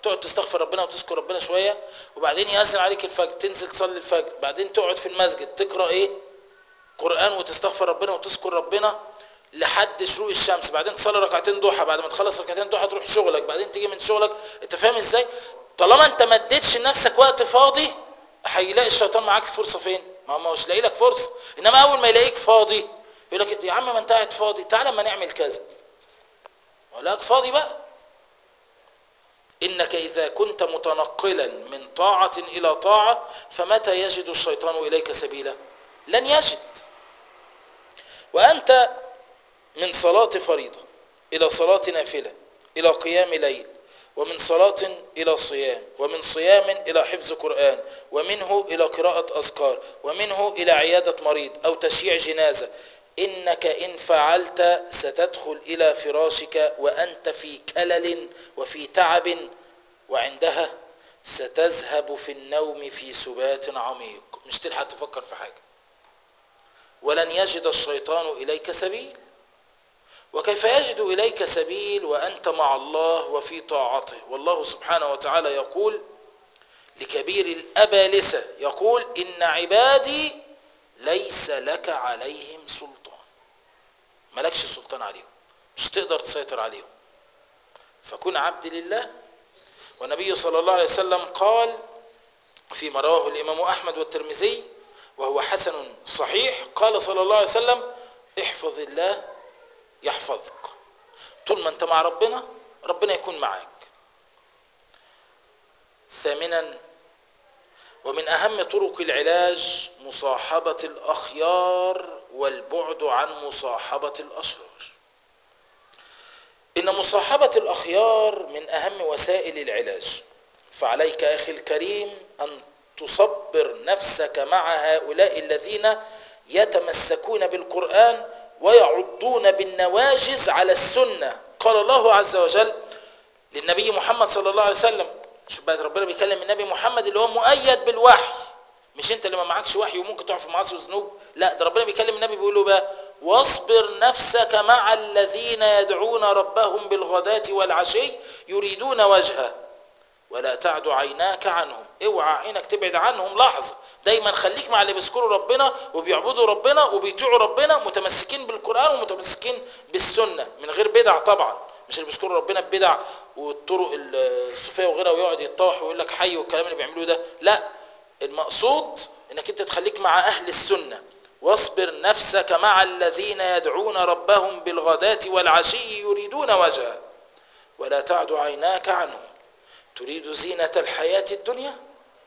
تقعد تستغفر ربنا وتذكر ربنا شويه وبعدين يأذن عليك الفجر تنزل تصلي الفجر بعدين تقعد في المسجد تقرا ايه قران وتستغفر ربنا وتذكر ربنا لحد شروق الشمس بعدين تصلي ركعتين ضحى بعد ما تخلص ركعتين ضحى تروح شغلك بعدين تيجي من شغلك انت فاهم ازاي طالما انت ما اديتش لنفسك وقت فاضي هيلاقي الشيطان معاك فرصه فين ما هو مش لاقي لك فرصه انما اول ما يلاقيك فاضي يقول لك يا عم ما انت قاعد فاضي تعالى ما نعمل كذا اقول لك فاضي بقى انك اذا كنت متنقلا من طاعه الى طاعه فمتى يجد الشيطان اليك سبيلا لن يجد وانت من صلاه فريضه الى صلاه نافله الى قيام ليل ومن صلاة إلى صيام ومن صيام إلى حفظ قرآن ومنه إلى قراءة أذكار ومنه إلى عيادة مريض أو تشييع جنازة إنك إن فعلت ستدخل إلى فراشك وأنت في كلل وفي تعب وعندها ستذهب في النوم في سبات عميق مش تلحق تفكر في حاجة ولن يجد الشيطان إليك سبيل وكيف يجد إليك سبيل وأنت مع الله وفي طاعته والله سبحانه وتعالى يقول لكبير الأبالسة يقول إن عبادي ليس لك عليهم سلطان ملكش سلطان عليهم مش تقدر تسيطر عليهم فكن عبد لله والنبي صلى الله عليه وسلم قال فيما رواه الإمام أحمد والترمذي وهو حسن صحيح قال صلى الله عليه وسلم احفظ الله يحفظك طول ما انت مع ربنا ربنا يكون معاك ثامنا ومن أهم طرق العلاج مصاحبة الأخيار والبعد عن مصاحبة الأشرار إن مصاحبة الأخيار من أهم وسائل العلاج فعليك أخي الكريم أن تصبر نفسك مع هؤلاء الذين يتمسكون بالقرآن ويعضون بالنواجز على السنة قال الله عز وجل للنبي محمد صلى الله عليه وسلم شوف بقى ربنا بيكلم النبي محمد اللي هو مؤيد بالوحي مش انت اللي ما معكش وحي وممكن تقع في معاصي وذنوب لا ده ربنا بيكلم النبي بيقول له بقى واصبر نفسك مع الذين يدعون ربهم بالغداة والعشي يريدون وجهه ولا تعد عيناك عنهم اوعى عينك تبعد عنهم لحظة دايما خليك مع اللي بيذكروا ربنا وبيعبدوا ربنا وبيطيعوا ربنا متمسكين بالقرآن ومتمسكين بالسنة من غير بدع طبعا مش اللي بيذكروا ربنا ببدع والطرق الصوفيه وغيرها ويقعد يتطوح ويقول لك حي والكلام اللي بيعملوه ده لا المقصود انك انت تخليك مع اهل السنه واصبر نفسك مع الذين يدعون ربهم بالغداة والعشي يريدون وجهه ولا تعد عيناك عنهم تريد زينة الحياة الدنيا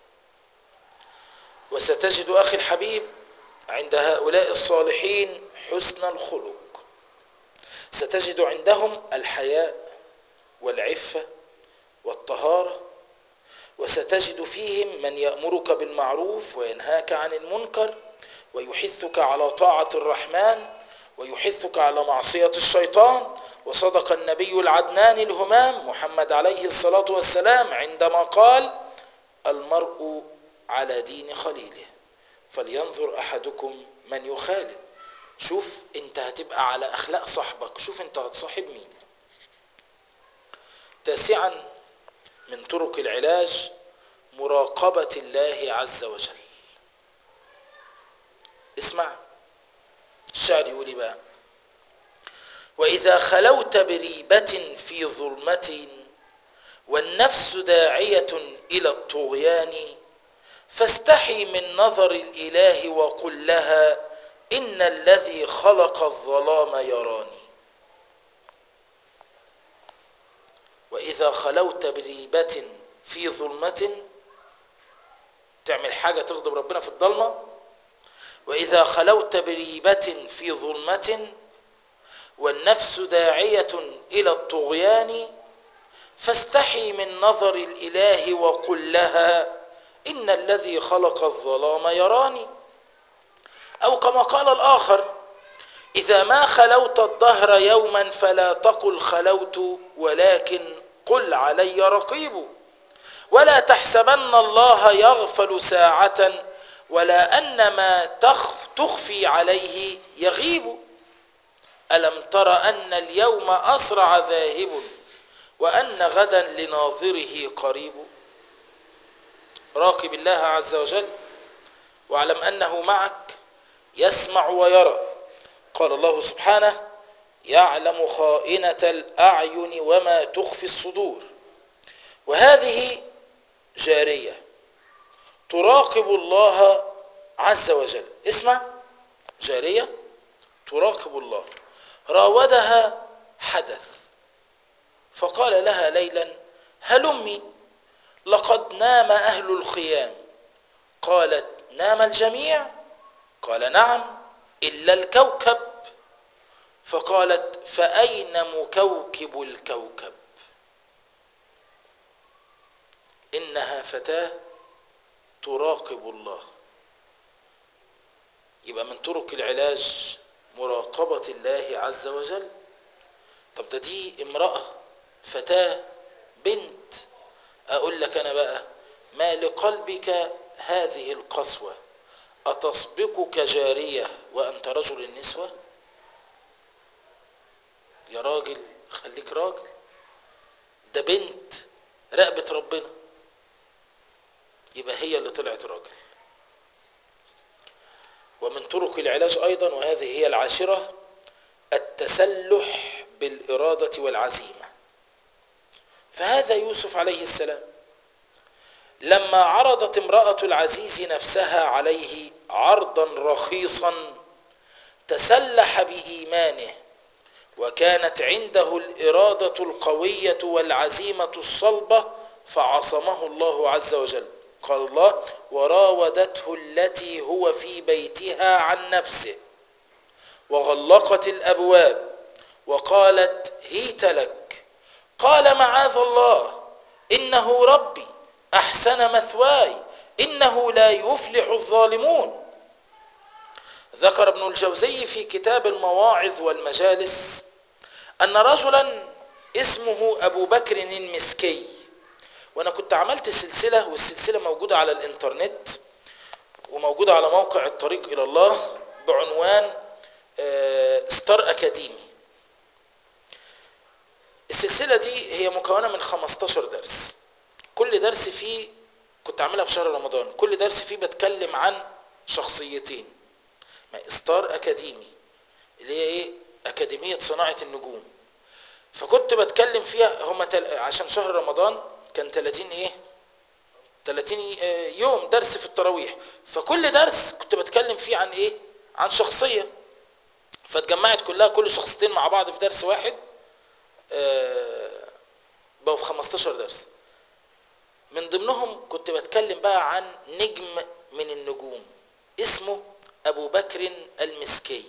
وستجد أخي الحبيب عند هؤلاء الصالحين حسن الخلق ستجد عندهم الحياء والعفة والطهارة وستجد فيهم من يأمرك بالمعروف وينهاك عن المنكر ويحثك على طاعة الرحمن ويحثك على معصية الشيطان وصدق النبي العدنان الهمام محمد عليه الصلاة والسلام عندما قال المرء على دين خليله فلينظر أحدكم من يخالف شوف انت هتبقى على اخلاق صاحبك شوف انت هتصاحب مين تاسعا من طرق العلاج مراقبة الله عز وجل اسمع الشعر يقول بقى وإذا خلوت بريبة في ظلمة والنفس داعية إلى الطغيان فاستحي من نظر الإله وقل لها إن الذي خلق الظلام يراني وإذا خلوت بريبة في ظلمة تعمل حاجة تغضب ربنا في الضلمة وإذا خلوت بريبة في ظلمة والنفس داعية إلى الطغيان فاستحي من نظر الإله وقل لها إن الذي خلق الظلام يراني أو كما قال الآخر إذا ما خلوت الدهر يوما فلا تقل خلوت ولكن قل علي رقيب ولا تحسبن الله يغفل ساعة ولا أن ما تخف تخفي عليه يغيب ألم تر أن اليوم أسرع ذاهب وأن غدا لناظره قريب راقب الله عز وجل واعلم أنه معك يسمع ويرى قال الله سبحانه يعلم خائنة الأعين وما تخفي الصدور وهذه جارية تراقب الله عز وجل اسمع جارية تراقب الله راودها حدث فقال لها ليلا هلمي لقد نام أهل الخيام قالت نام الجميع قال نعم إلا الكوكب فقالت فأين مكوكب الكوكب إنها فتاة تراقب الله يبقى من طرق العلاج مراقبة الله عز وجل طب ده دي امرأة فتاة بنت أقول لك أنا بقى ما لقلبك هذه القسوة أتسبقك جارية وأنت رجل النسوة يا راجل خليك راجل ده بنت رقبة ربنا يبقى هي اللي طلعت راجل ومن طرق العلاج أيضا وهذه هي العاشرة التسلح بالإرادة والعزيمة فهذا يوسف عليه السلام لما عرضت امرأة العزيز نفسها عليه عرضا رخيصا تسلح بإيمانه وكانت عنده الإرادة القوية والعزيمة الصلبة فعصمه الله عز وجل قال الله وراودته التي هو في بيتها عن نفسه وغلقت الأبواب وقالت هيت لك قال معاذ الله إنه ربي أحسن مثواي إنه لا يفلح الظالمون ذكر ابن الجوزي في كتاب المواعظ والمجالس أن رجلا اسمه أبو بكر المسكي وأنا كنت عملت سلسلة والسلسلة موجودة على الإنترنت وموجودة على موقع الطريق إلى الله بعنوان ستار أكاديمي السلسلة دي هي مكونة من 15 درس كل درس فيه كنت عاملها في شهر رمضان كل درس فيه بتكلم عن شخصيتين ستار أكاديمي اللي هي إيه أكاديمية صناعة النجوم فكنت بتكلم فيها هم تل... عشان شهر رمضان كان 30 ايه 30 يوم درس في التراويح فكل درس كنت بتكلم فيه عن ايه عن شخصية فاتجمعت كلها كل شخصيتين مع بعض في درس واحد بقوا في 15 درس من ضمنهم كنت بتكلم بقى عن نجم من النجوم اسمه ابو بكر المسكي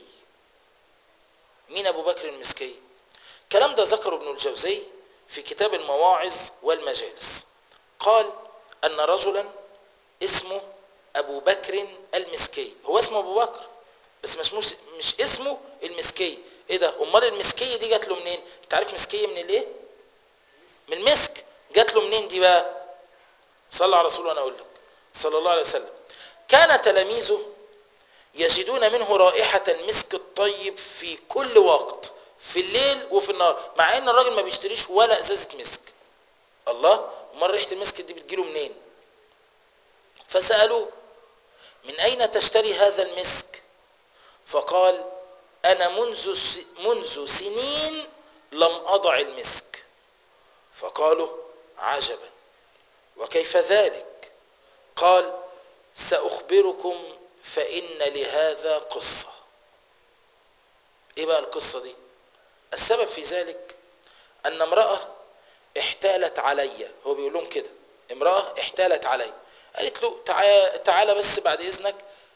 مين ابو بكر المسكي الكلام ده ذكره ابن الجوزي في كتاب المواعظ والمجالس قال ان رجلا اسمه ابو بكر المسكي هو اسمه ابو بكر بس مش مش, مش اسمه المسكي ايه ده امال المسكيه دي جات له منين انت عارف مسكيه من الايه من المسك جات له منين دي بقى صلى على رسول وانا اقول لك صلى الله عليه وسلم كان تلاميذه يجدون منه رائحة المسك الطيب في كل وقت في الليل وفي النهار مع ان الراجل ما بيشتريش ولا ازازة مسك الله امال ريحة المسك دي بتجيله منين فسألوه من اين تشتري هذا المسك فقال انا منذ منذ سنين لم اضع المسك فقالوا عجبا وكيف ذلك قال ساخبركم فان لهذا قصه ايه بقى القصه دي السبب في ذلك ان امراه احتالت علي هو بيقول لهم كده امراه احتالت علي قالت له تعالى, تعالى بس بعد اذنك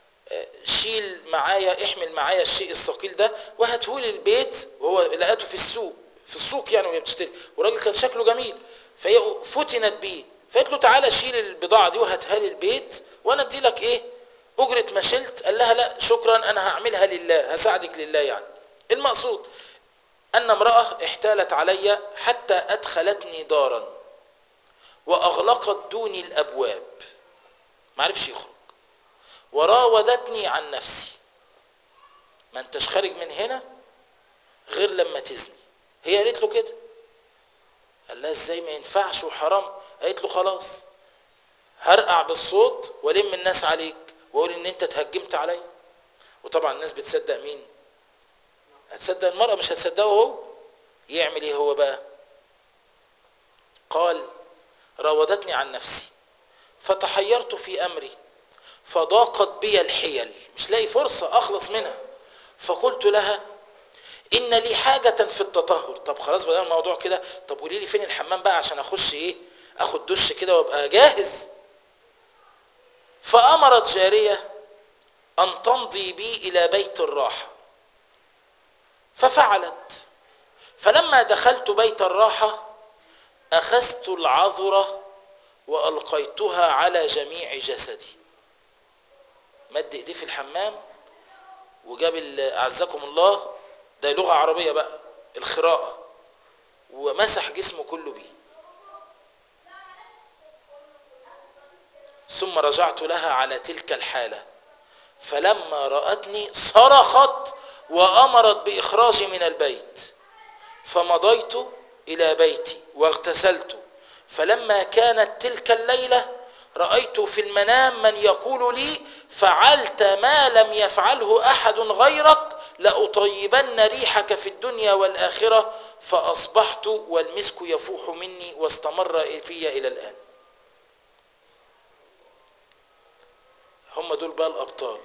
شيل معايا احمل معايا الشيء الثقيل ده وهاتهولي البيت وهو لقيته في السوق في السوق يعني وهي بتشتري والراجل كان شكله جميل فهي فتنت بيه فقالت له تعالى شيل البضاعه دي وهاتها لي البيت وانا ادي لك ايه اجره ما شلت قال لها لا شكرا انا هعملها لله هساعدك لله يعني المقصود ان امراه احتالت علي حتى ادخلتني دارا واغلقت دوني الابواب ما عرفش يخرج وراودتني عن نفسي ما انتش خارج من هنا غير لما تزني هي قالت له كده قال لها ازاي ما ينفعش وحرام قالت له خلاص هرقع بالصوت والم الناس عليك واقول ان انت تهجمت علي وطبعا الناس بتصدق مين هتصدق المرأة مش هتصدقه هو يعمل ايه هو بقى قال راودتني عن نفسي فتحيرت في امري فضاقت بي الحيل مش لاقي فرصة اخلص منها فقلت لها ان لي حاجة في التطهر طب خلاص بدأ الموضوع كده طب قولي لي فين الحمام بقى عشان اخش ايه اخد دش كده وابقى جاهز فامرت جارية ان تمضي بي الى بيت الراحة ففعلت فلما دخلت بيت الراحة اخذت العذرة والقيتها على جميع جسدي مد ايديه في الحمام وجاب اعزكم الله ده لغة عربية بقى الخراءة ومسح جسمه كله بيه ثم رجعت لها على تلك الحالة فلما رأتني صرخت وأمرت بإخراجي من البيت فمضيت إلى بيتي واغتسلت فلما كانت تلك الليلة رأيت في المنام من يقول لي فعلت ما لم يفعله أحد غيرك لأطيبن ريحك في الدنيا والآخرة فأصبحت والمسك يفوح مني واستمر في إلى الآن هم دول بقى الأبطال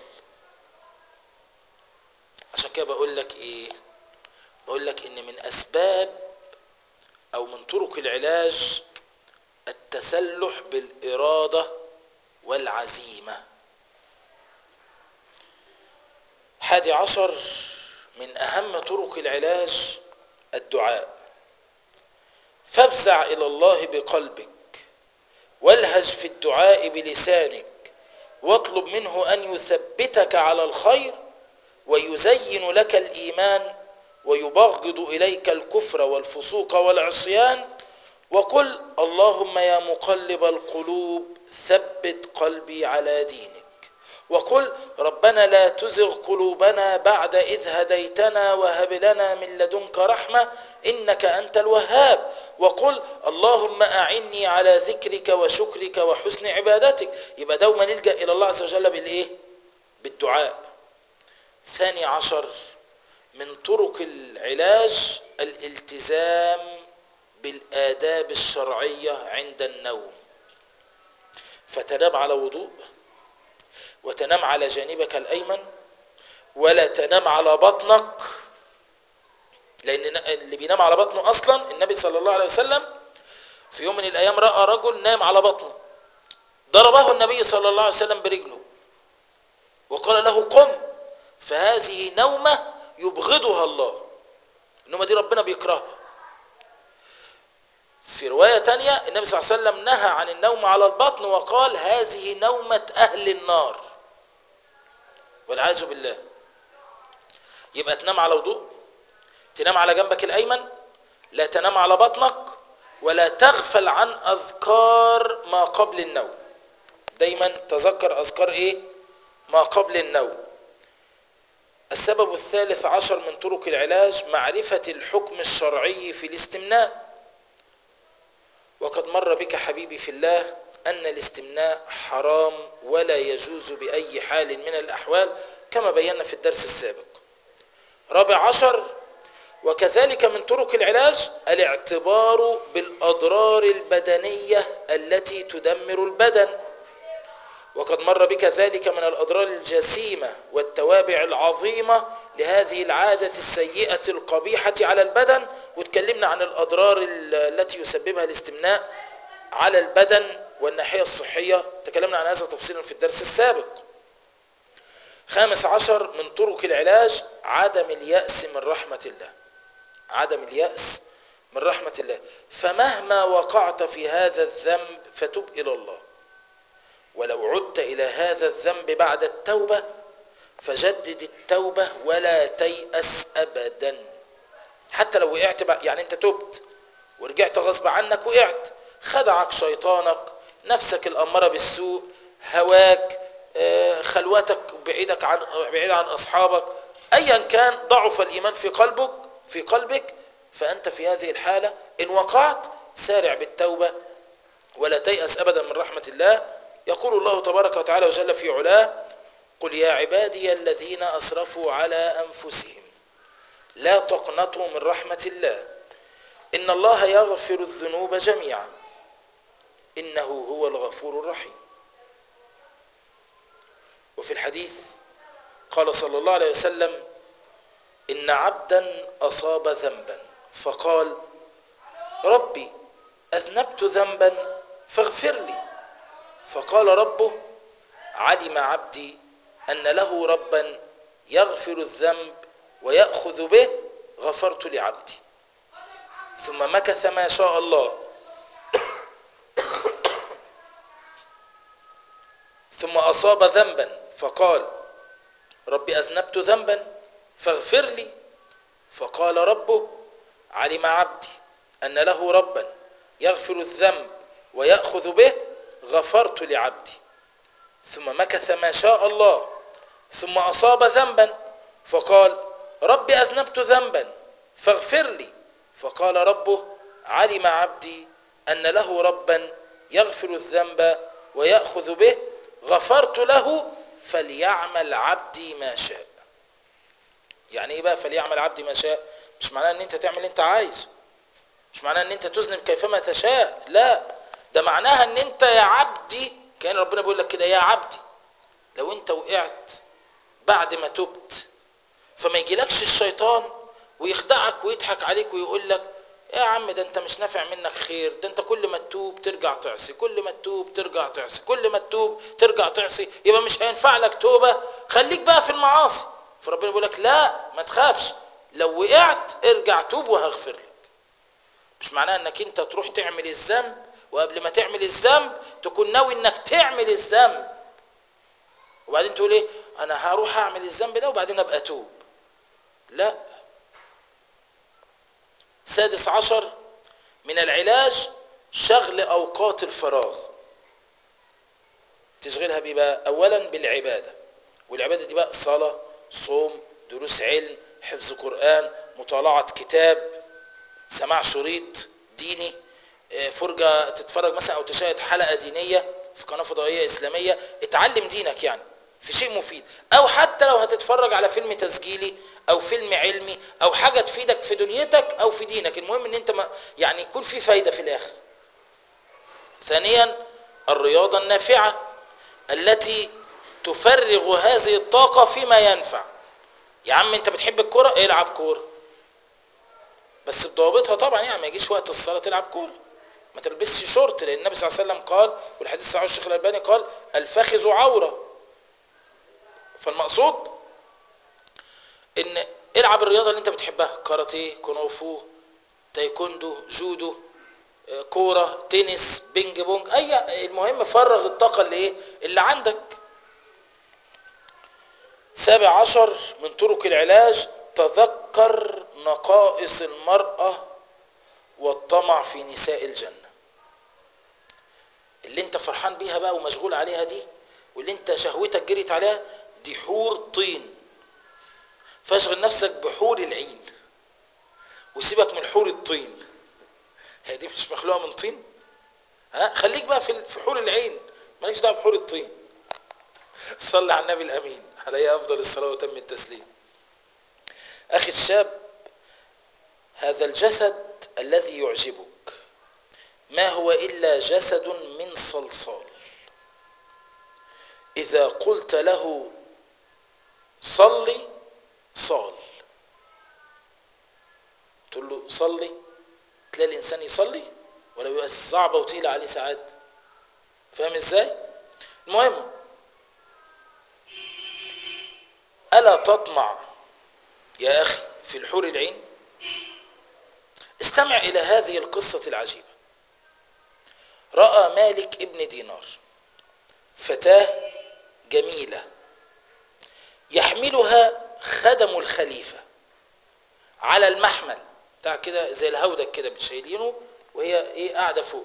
عشان كده بقول لك إيه بقول لك إن من أسباب أو من طرق العلاج التسلح بالإرادة والعزيمة حادي عشر من أهم طرق العلاج الدعاء فافزع إلى الله بقلبك والهج في الدعاء بلسانك واطلب منه أن يثبتك على الخير ويزين لك الإيمان ويبغض إليك الكفر والفسوق والعصيان وقل اللهم يا مقلب القلوب ثبت قلبي على دينك وقل ربنا لا تزغ قلوبنا بعد إذ هديتنا وهب لنا من لدنك رحمة إنك أنت الوهاب وقل اللهم أعني على ذكرك وشكرك وحسن عبادتك يبقى دوما نلجأ إلى الله عز وجل بالإيه؟ بالدعاء ثاني عشر من طرق العلاج الالتزام بالآداب الشرعية عند النوم فتنام على وضوء وتنام على جانبك الأيمن ولا تنام على بطنك لأن اللي بينام على بطنه أصلا النبي صلى الله عليه وسلم في يوم من الأيام رأى رجل نام على بطنه ضربه النبي صلى الله عليه وسلم برجله وقال له قم فهذه نومة يبغضها الله النومة دي ربنا بيكرهها في رواية تانية النبي صلى الله عليه وسلم نهى عن النوم على البطن وقال هذه نومة أهل النار والعياذ بالله يبقى تنام على وضوء تنام على جنبك الأيمن لا تنام على بطنك ولا تغفل عن أذكار ما قبل النوم دايما تذكر أذكار إيه ما قبل النوم السبب الثالث عشر من طرق العلاج معرفة الحكم الشرعي في الاستمناء وقد مر بك حبيبي في الله أن الاستمناء حرام ولا يجوز بأي حال من الأحوال كما بينا في الدرس السابق رابع عشر وكذلك من طرق العلاج الاعتبار بالأضرار البدنية التي تدمر البدن وقد مر بك ذلك من الأضرار الجسيمة والتوابع العظيمة لهذه العادة السيئة القبيحة على البدن وتكلمنا عن الأضرار التي يسببها الاستمناء على البدن والناحية الصحية تكلمنا عن هذا تفصيلا في الدرس السابق خامس عشر من طرق العلاج عدم اليأس من رحمة الله عدم اليأس من رحمة الله فمهما وقعت في هذا الذنب فتب إلى الله ولو عدت إلى هذا الذنب بعد التوبة فجدد التوبة ولا تيأس أبدا حتى لو وقعت يعني انت تبت ورجعت غصب عنك وقعت خدعك شيطانك نفسك الأمارة بالسوء هواك خلوتك بعيدك عن بعيد عن أصحابك أيا كان ضعف الإيمان في قلبك في قلبك فأنت في هذه الحالة إن وقعت سارع بالتوبة ولا تيأس أبدا من رحمة الله يقول الله تبارك وتعالى وجل في علاه قل يا عبادي الذين أسرفوا على أنفسهم لا تقنطوا من رحمة الله إن الله يغفر الذنوب جميعا إنه هو الغفور الرحيم وفي الحديث قال صلى الله عليه وسلم إن عبدا أصاب ذنبا فقال ربي أذنبت ذنبا فاغفر لي فقال ربه علم عبدي أن له ربا يغفر الذنب ويأخذ به غفرت لعبدي ثم مكث ما شاء الله ثم أصاب ذنبا فقال رب أذنبت ذنبا فاغفر لي فقال ربه علم عبدي أن له ربا يغفر الذنب ويأخذ به غفرت لعبدي ثم مكث ما شاء الله ثم أصاب ذنبا فقال رب أذنبت ذنبا فاغفر لي فقال ربه علم عبدي أن له ربا يغفر الذنب ويأخذ به غفرت له فليعمل عبدي ما شاء يعني ايه بقى فليعمل عبدي ما شاء مش معناه ان انت تعمل اللي انت عايزه مش معناه ان انت تذنب كيفما تشاء لا ده معناها ان انت يا عبدي كان ربنا بيقول لك كده يا عبدي لو انت وقعت بعد ما تبت فما يجيلكش الشيطان ويخدعك ويضحك عليك ويقول لك يا عم ده انت مش نافع منك خير ده انت كل ما تتوب ترجع تعصي كل ما تتوب ترجع تعصي كل ما تتوب ترجع تعصي يبقى مش هينفع لك توبة خليك بقى في المعاصي فربنا بيقول لك لا ما تخافش لو وقعت ارجع توب وهغفر لك مش معناه انك انت تروح تعمل الذنب وقبل ما تعمل الذنب تكون ناوي انك تعمل الذنب وبعدين تقول ايه انا هروح اعمل الذنب ده وبعدين ابقى اتوب لا سادس عشر من العلاج شغل اوقات الفراغ تشغلها بيه بقى اولا بالعباده والعباده دي بقى صلاه صوم دروس علم حفظ قران مطالعه كتاب سماع شريط ديني فرجه تتفرج مثلا او تشاهد حلقه دينيه في قناه فضائيه اسلاميه اتعلم دينك يعني في شيء مفيد او حتى لو هتتفرج على فيلم تسجيلي او فيلم علمي او حاجه تفيدك في دنيتك او في دينك المهم ان انت ما يعني يكون في فايده في الاخر ثانيا الرياضه النافعه التي تفرغ هذه الطاقه فيما ينفع يا عم انت بتحب الكوره العب كوره بس بضوابطها طبعا يعني ما يجيش وقت الصلاه تلعب كوره ما تلبسش شورت لان النبي صلى الله عليه وسلم قال والحديث صحيح الشيخ الالباني قال الفخذ عوره فالمقصود ان العب الرياضه اللي انت بتحبها كاراتيه كونغ تايكوندو جودو كوره تنس بينج بونج اي المهم فرغ الطاقه اللي ايه اللي عندك سابع عشر من طرق العلاج تذكر نقائص المرأة والطمع في نساء الجنة اللي انت فرحان بيها بقى ومشغول عليها دي واللي انت شهوتك جريت عليها دي حور طين فاشغل نفسك بحور العين وسيبك من حور الطين هي دي مش مخلوقه من طين ها خليك بقى في في حور العين مالكش دعوه بحور الطين صلي على النبي الامين عليه افضل الصلاه وتم التسليم اخي الشاب هذا الجسد الذي يعجبك ما هو الا جسد من صلصال اذا قلت له صلي صال تقول له صلي تلاقي الانسان يصلي ولا بيبقى صعبه وتقيله عليه ساعات فاهم ازاي المهم الا تطمع يا اخي في الحور العين استمع الى هذه القصه العجيبه راى مالك ابن دينار فتاه جميله يحملها خدم الخليفه على المحمل بتاع كده زي الهودج كده بتشيلينه وهي ايه قاعده فوق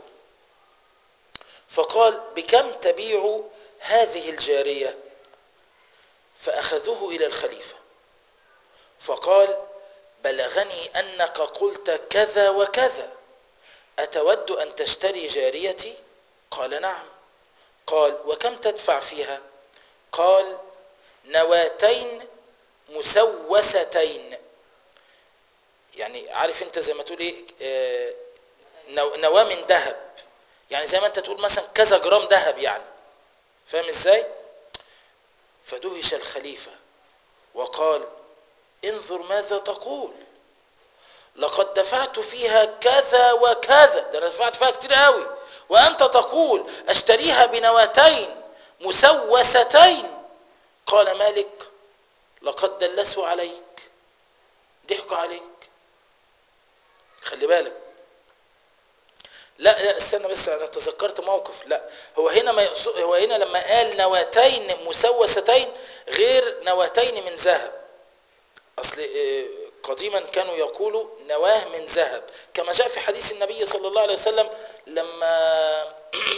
فقال بكم تبيع هذه الجاريه فاخذوه الى الخليفه فقال بلغني انك قلت كذا وكذا أتود أن تشتري جاريتي قال نعم قال وكم تدفع فيها قال نواتين مسوستين يعني عارف انت زي ما تقول ايه آه، نو- نواه من ذهب يعني زي ما انت تقول مثلا كذا جرام ذهب يعني فاهم ازاي فدهش الخليفة وقال انظر ماذا تقول لقد دفعت فيها كذا وكذا ده انا دفعت فيها كتير قوي وانت تقول اشتريها بنواتين مسوستين قال مالك لقد دلسوا عليك ضحكوا عليك خلي بالك لا لا استنى بس انا تذكرت موقف لا هو هنا ما يقصد هو هنا لما قال نواتين مسوستين غير نواتين من ذهب اصل آه، قديما كانوا يقولوا نواه من ذهب كما جاء في حديث النبي صلى الله عليه وسلم لما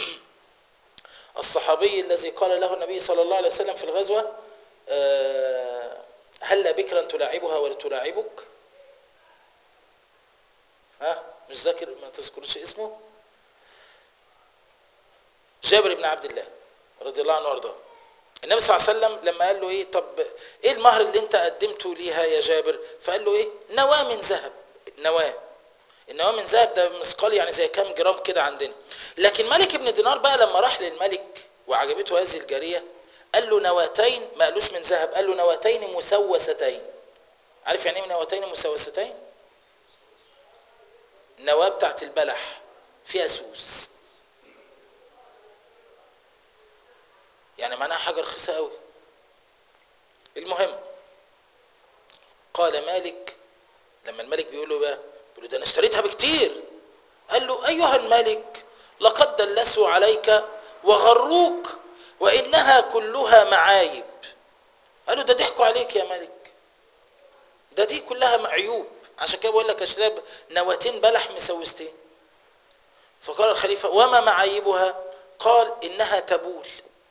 الصحابي الذي قال له النبي صلى الله عليه وسلم في الغزوة آه، هل بكرا تلاعبها ولا تلاعبك ها مش ذاكر ما تذكرش اسمه جابر بن عبد الله رضي الله عنه وارضاه النبي صلى الله عليه وسلم لما قال له ايه طب ايه المهر اللي انت قدمته ليها يا جابر فقال له ايه نواه من ذهب نواه النواه من ذهب ده مثقال يعني زي كام جرام كده عندنا لكن ملك بن دينار بقى لما راح للملك وعجبته هذه الجاريه قال له نواتين ما قالوش من ذهب قال له نواتين مسوستين عارف يعني ايه نواتين مسوستين نواه بتاعت البلح فيها سوس يعني معناها حاجه رخيصه قوي المهم قال مالك لما الملك بيقول له بقى بيقول له ده انا اشتريتها بكتير قال له ايها الملك لقد دلسوا عليك وغروك وانها كلها معايب قال له ده ضحكوا عليك يا ملك ده دي كلها معيوب عشان كده بقول لك اشرب نواتين بلح مسوستين فقال الخليفه وما معايبها قال انها تبول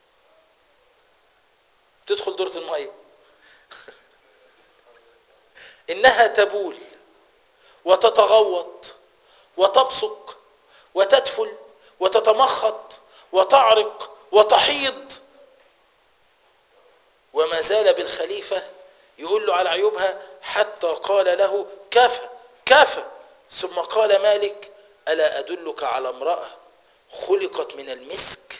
تدخل دورة المية إنها تبول وتتغوط وتبصق وتدفل وتتمخط وتعرق وتحيض وما زال بالخليفة يقول له على عيوبها حتى قال له كفى كفى ثم قال مالك ألا أدلك على امرأة خلقت من المسك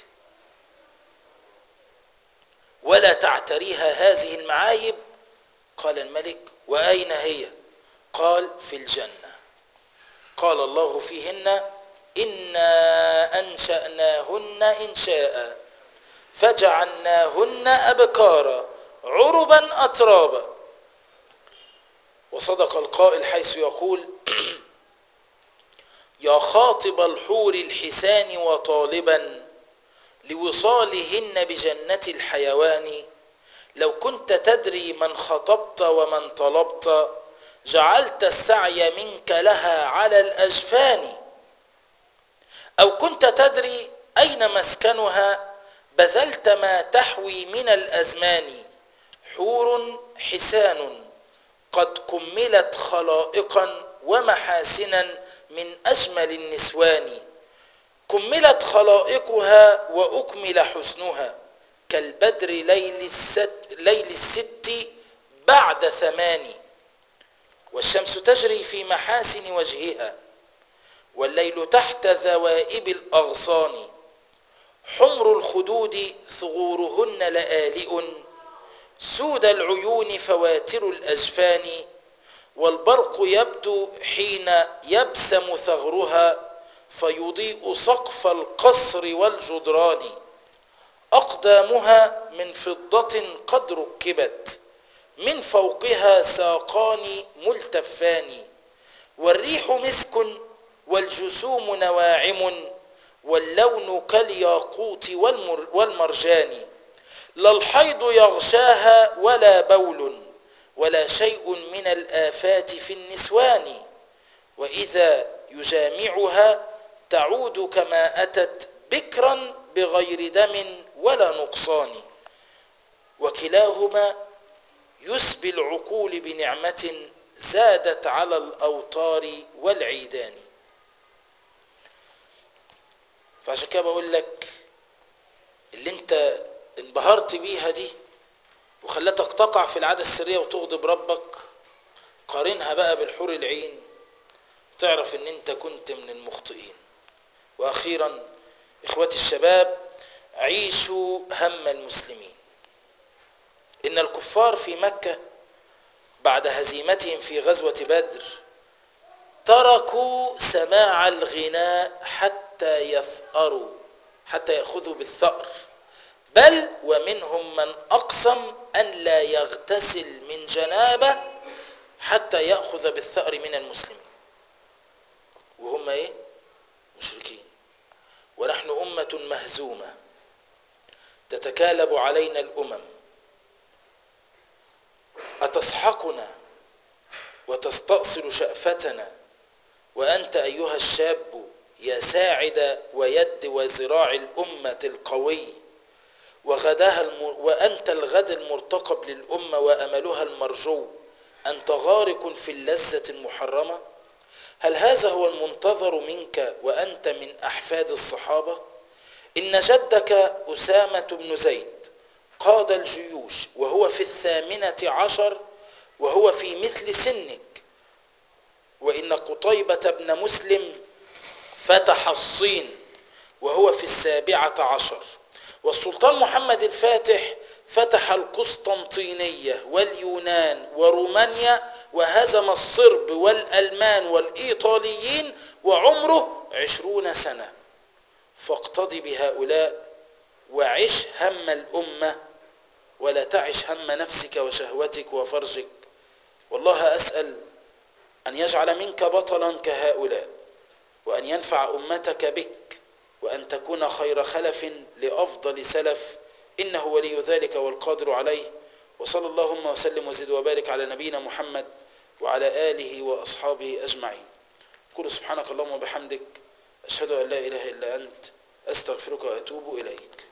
ولا تعتريها هذه المعايب قال الملك وأين هي قال في الجنة قال الله فيهن إنا أنشأناهن إنشاء فجعلناهن أبكارا عربا أترابا وصدق القائل حيث يقول يا خاطب الحور الحسان وطالبا لوصالهن بجنة الحيوان لو كنت تدري من خطبت ومن طلبت جعلت السعي منك لها على الأجفان أو كنت تدري أين مسكنها بذلت ما تحوي من الأزمان حور حسان قد كملت خلائقا ومحاسنا من أجمل النسوان كملت خلائقها وأكمل حسنها كالبدر ليل الست, ليل الست بعد ثمان والشمس تجري في محاسن وجهها والليل تحت ذوائب الأغصان حمر الخدود ثغورهن لآلئ سود العيون فواتر الأجفان والبرق يبدو حين يبسم ثغرها فيضيء سقف القصر والجدران أقدامها من فضة قد ركبت من فوقها ساقان ملتفان والريح مسك والجسوم نواعم واللون كالياقوت والمر والمرجان لا الحيض يغشاها ولا بول ولا شيء من الآفات في النسوان وإذا يجامعها تعود كما أتت بكرا بغير دم ولا نقصان وكلاهما يسبي العقول بنعمة زادت على الأوطار والعيدان فعشان كده بقول لك اللي انت انبهرت بيها دي وخلتك تقع في العادة السرية وتغضب ربك قارنها بقى بالحور العين تعرف ان انت كنت من المخطئين واخيرا اخوتي الشباب عيشوا هم المسلمين ان الكفار في مكة بعد هزيمتهم في غزوة بدر تركوا سماع الغناء حتى يثأروا حتى يأخذوا بالثأر بل ومنهم من أقسم أن لا يغتسل من جنابه حتى يأخذ بالثأر من المسلمين وهم ايه مشركين ونحن أمة مهزومة تتكالب علينا الأمم أتسحقنا وتستأصل شأفتنا وأنت أيها الشاب يا ساعد ويد وذراع الأمة القوي وغداها الم... وأنت الغد المرتقب للأمة وأملها المرجو أنت غارق في اللذة المحرمة هل هذا هو المنتظر منك وأنت من أحفاد الصحابة إن جدك أسامة بن زيد قاد الجيوش وهو في الثامنة عشر وهو في مثل سنك وإن قطيبة بن مسلم فتح الصين وهو في السابعة عشر والسلطان محمد الفاتح فتح القسطنطينية واليونان ورومانيا وهزم الصرب والألمان والإيطاليين وعمره عشرون سنة فاقتضي بهؤلاء وعش هم الأمة ولا تعش هم نفسك وشهوتك وفرجك والله أسأل أن يجعل منك بطلا كهؤلاء وأن ينفع أمتك بك وأن تكون خير خلف لأفضل سلف إنه ولي ذلك والقادر عليه وصلى اللهم وسلم وزد وبارك على نبينا محمد وعلى آله وأصحابه أجمعين قل سبحانك اللهم وبحمدك أشهد أن لا إله إلا أنت أستغفرك وأتوب إليك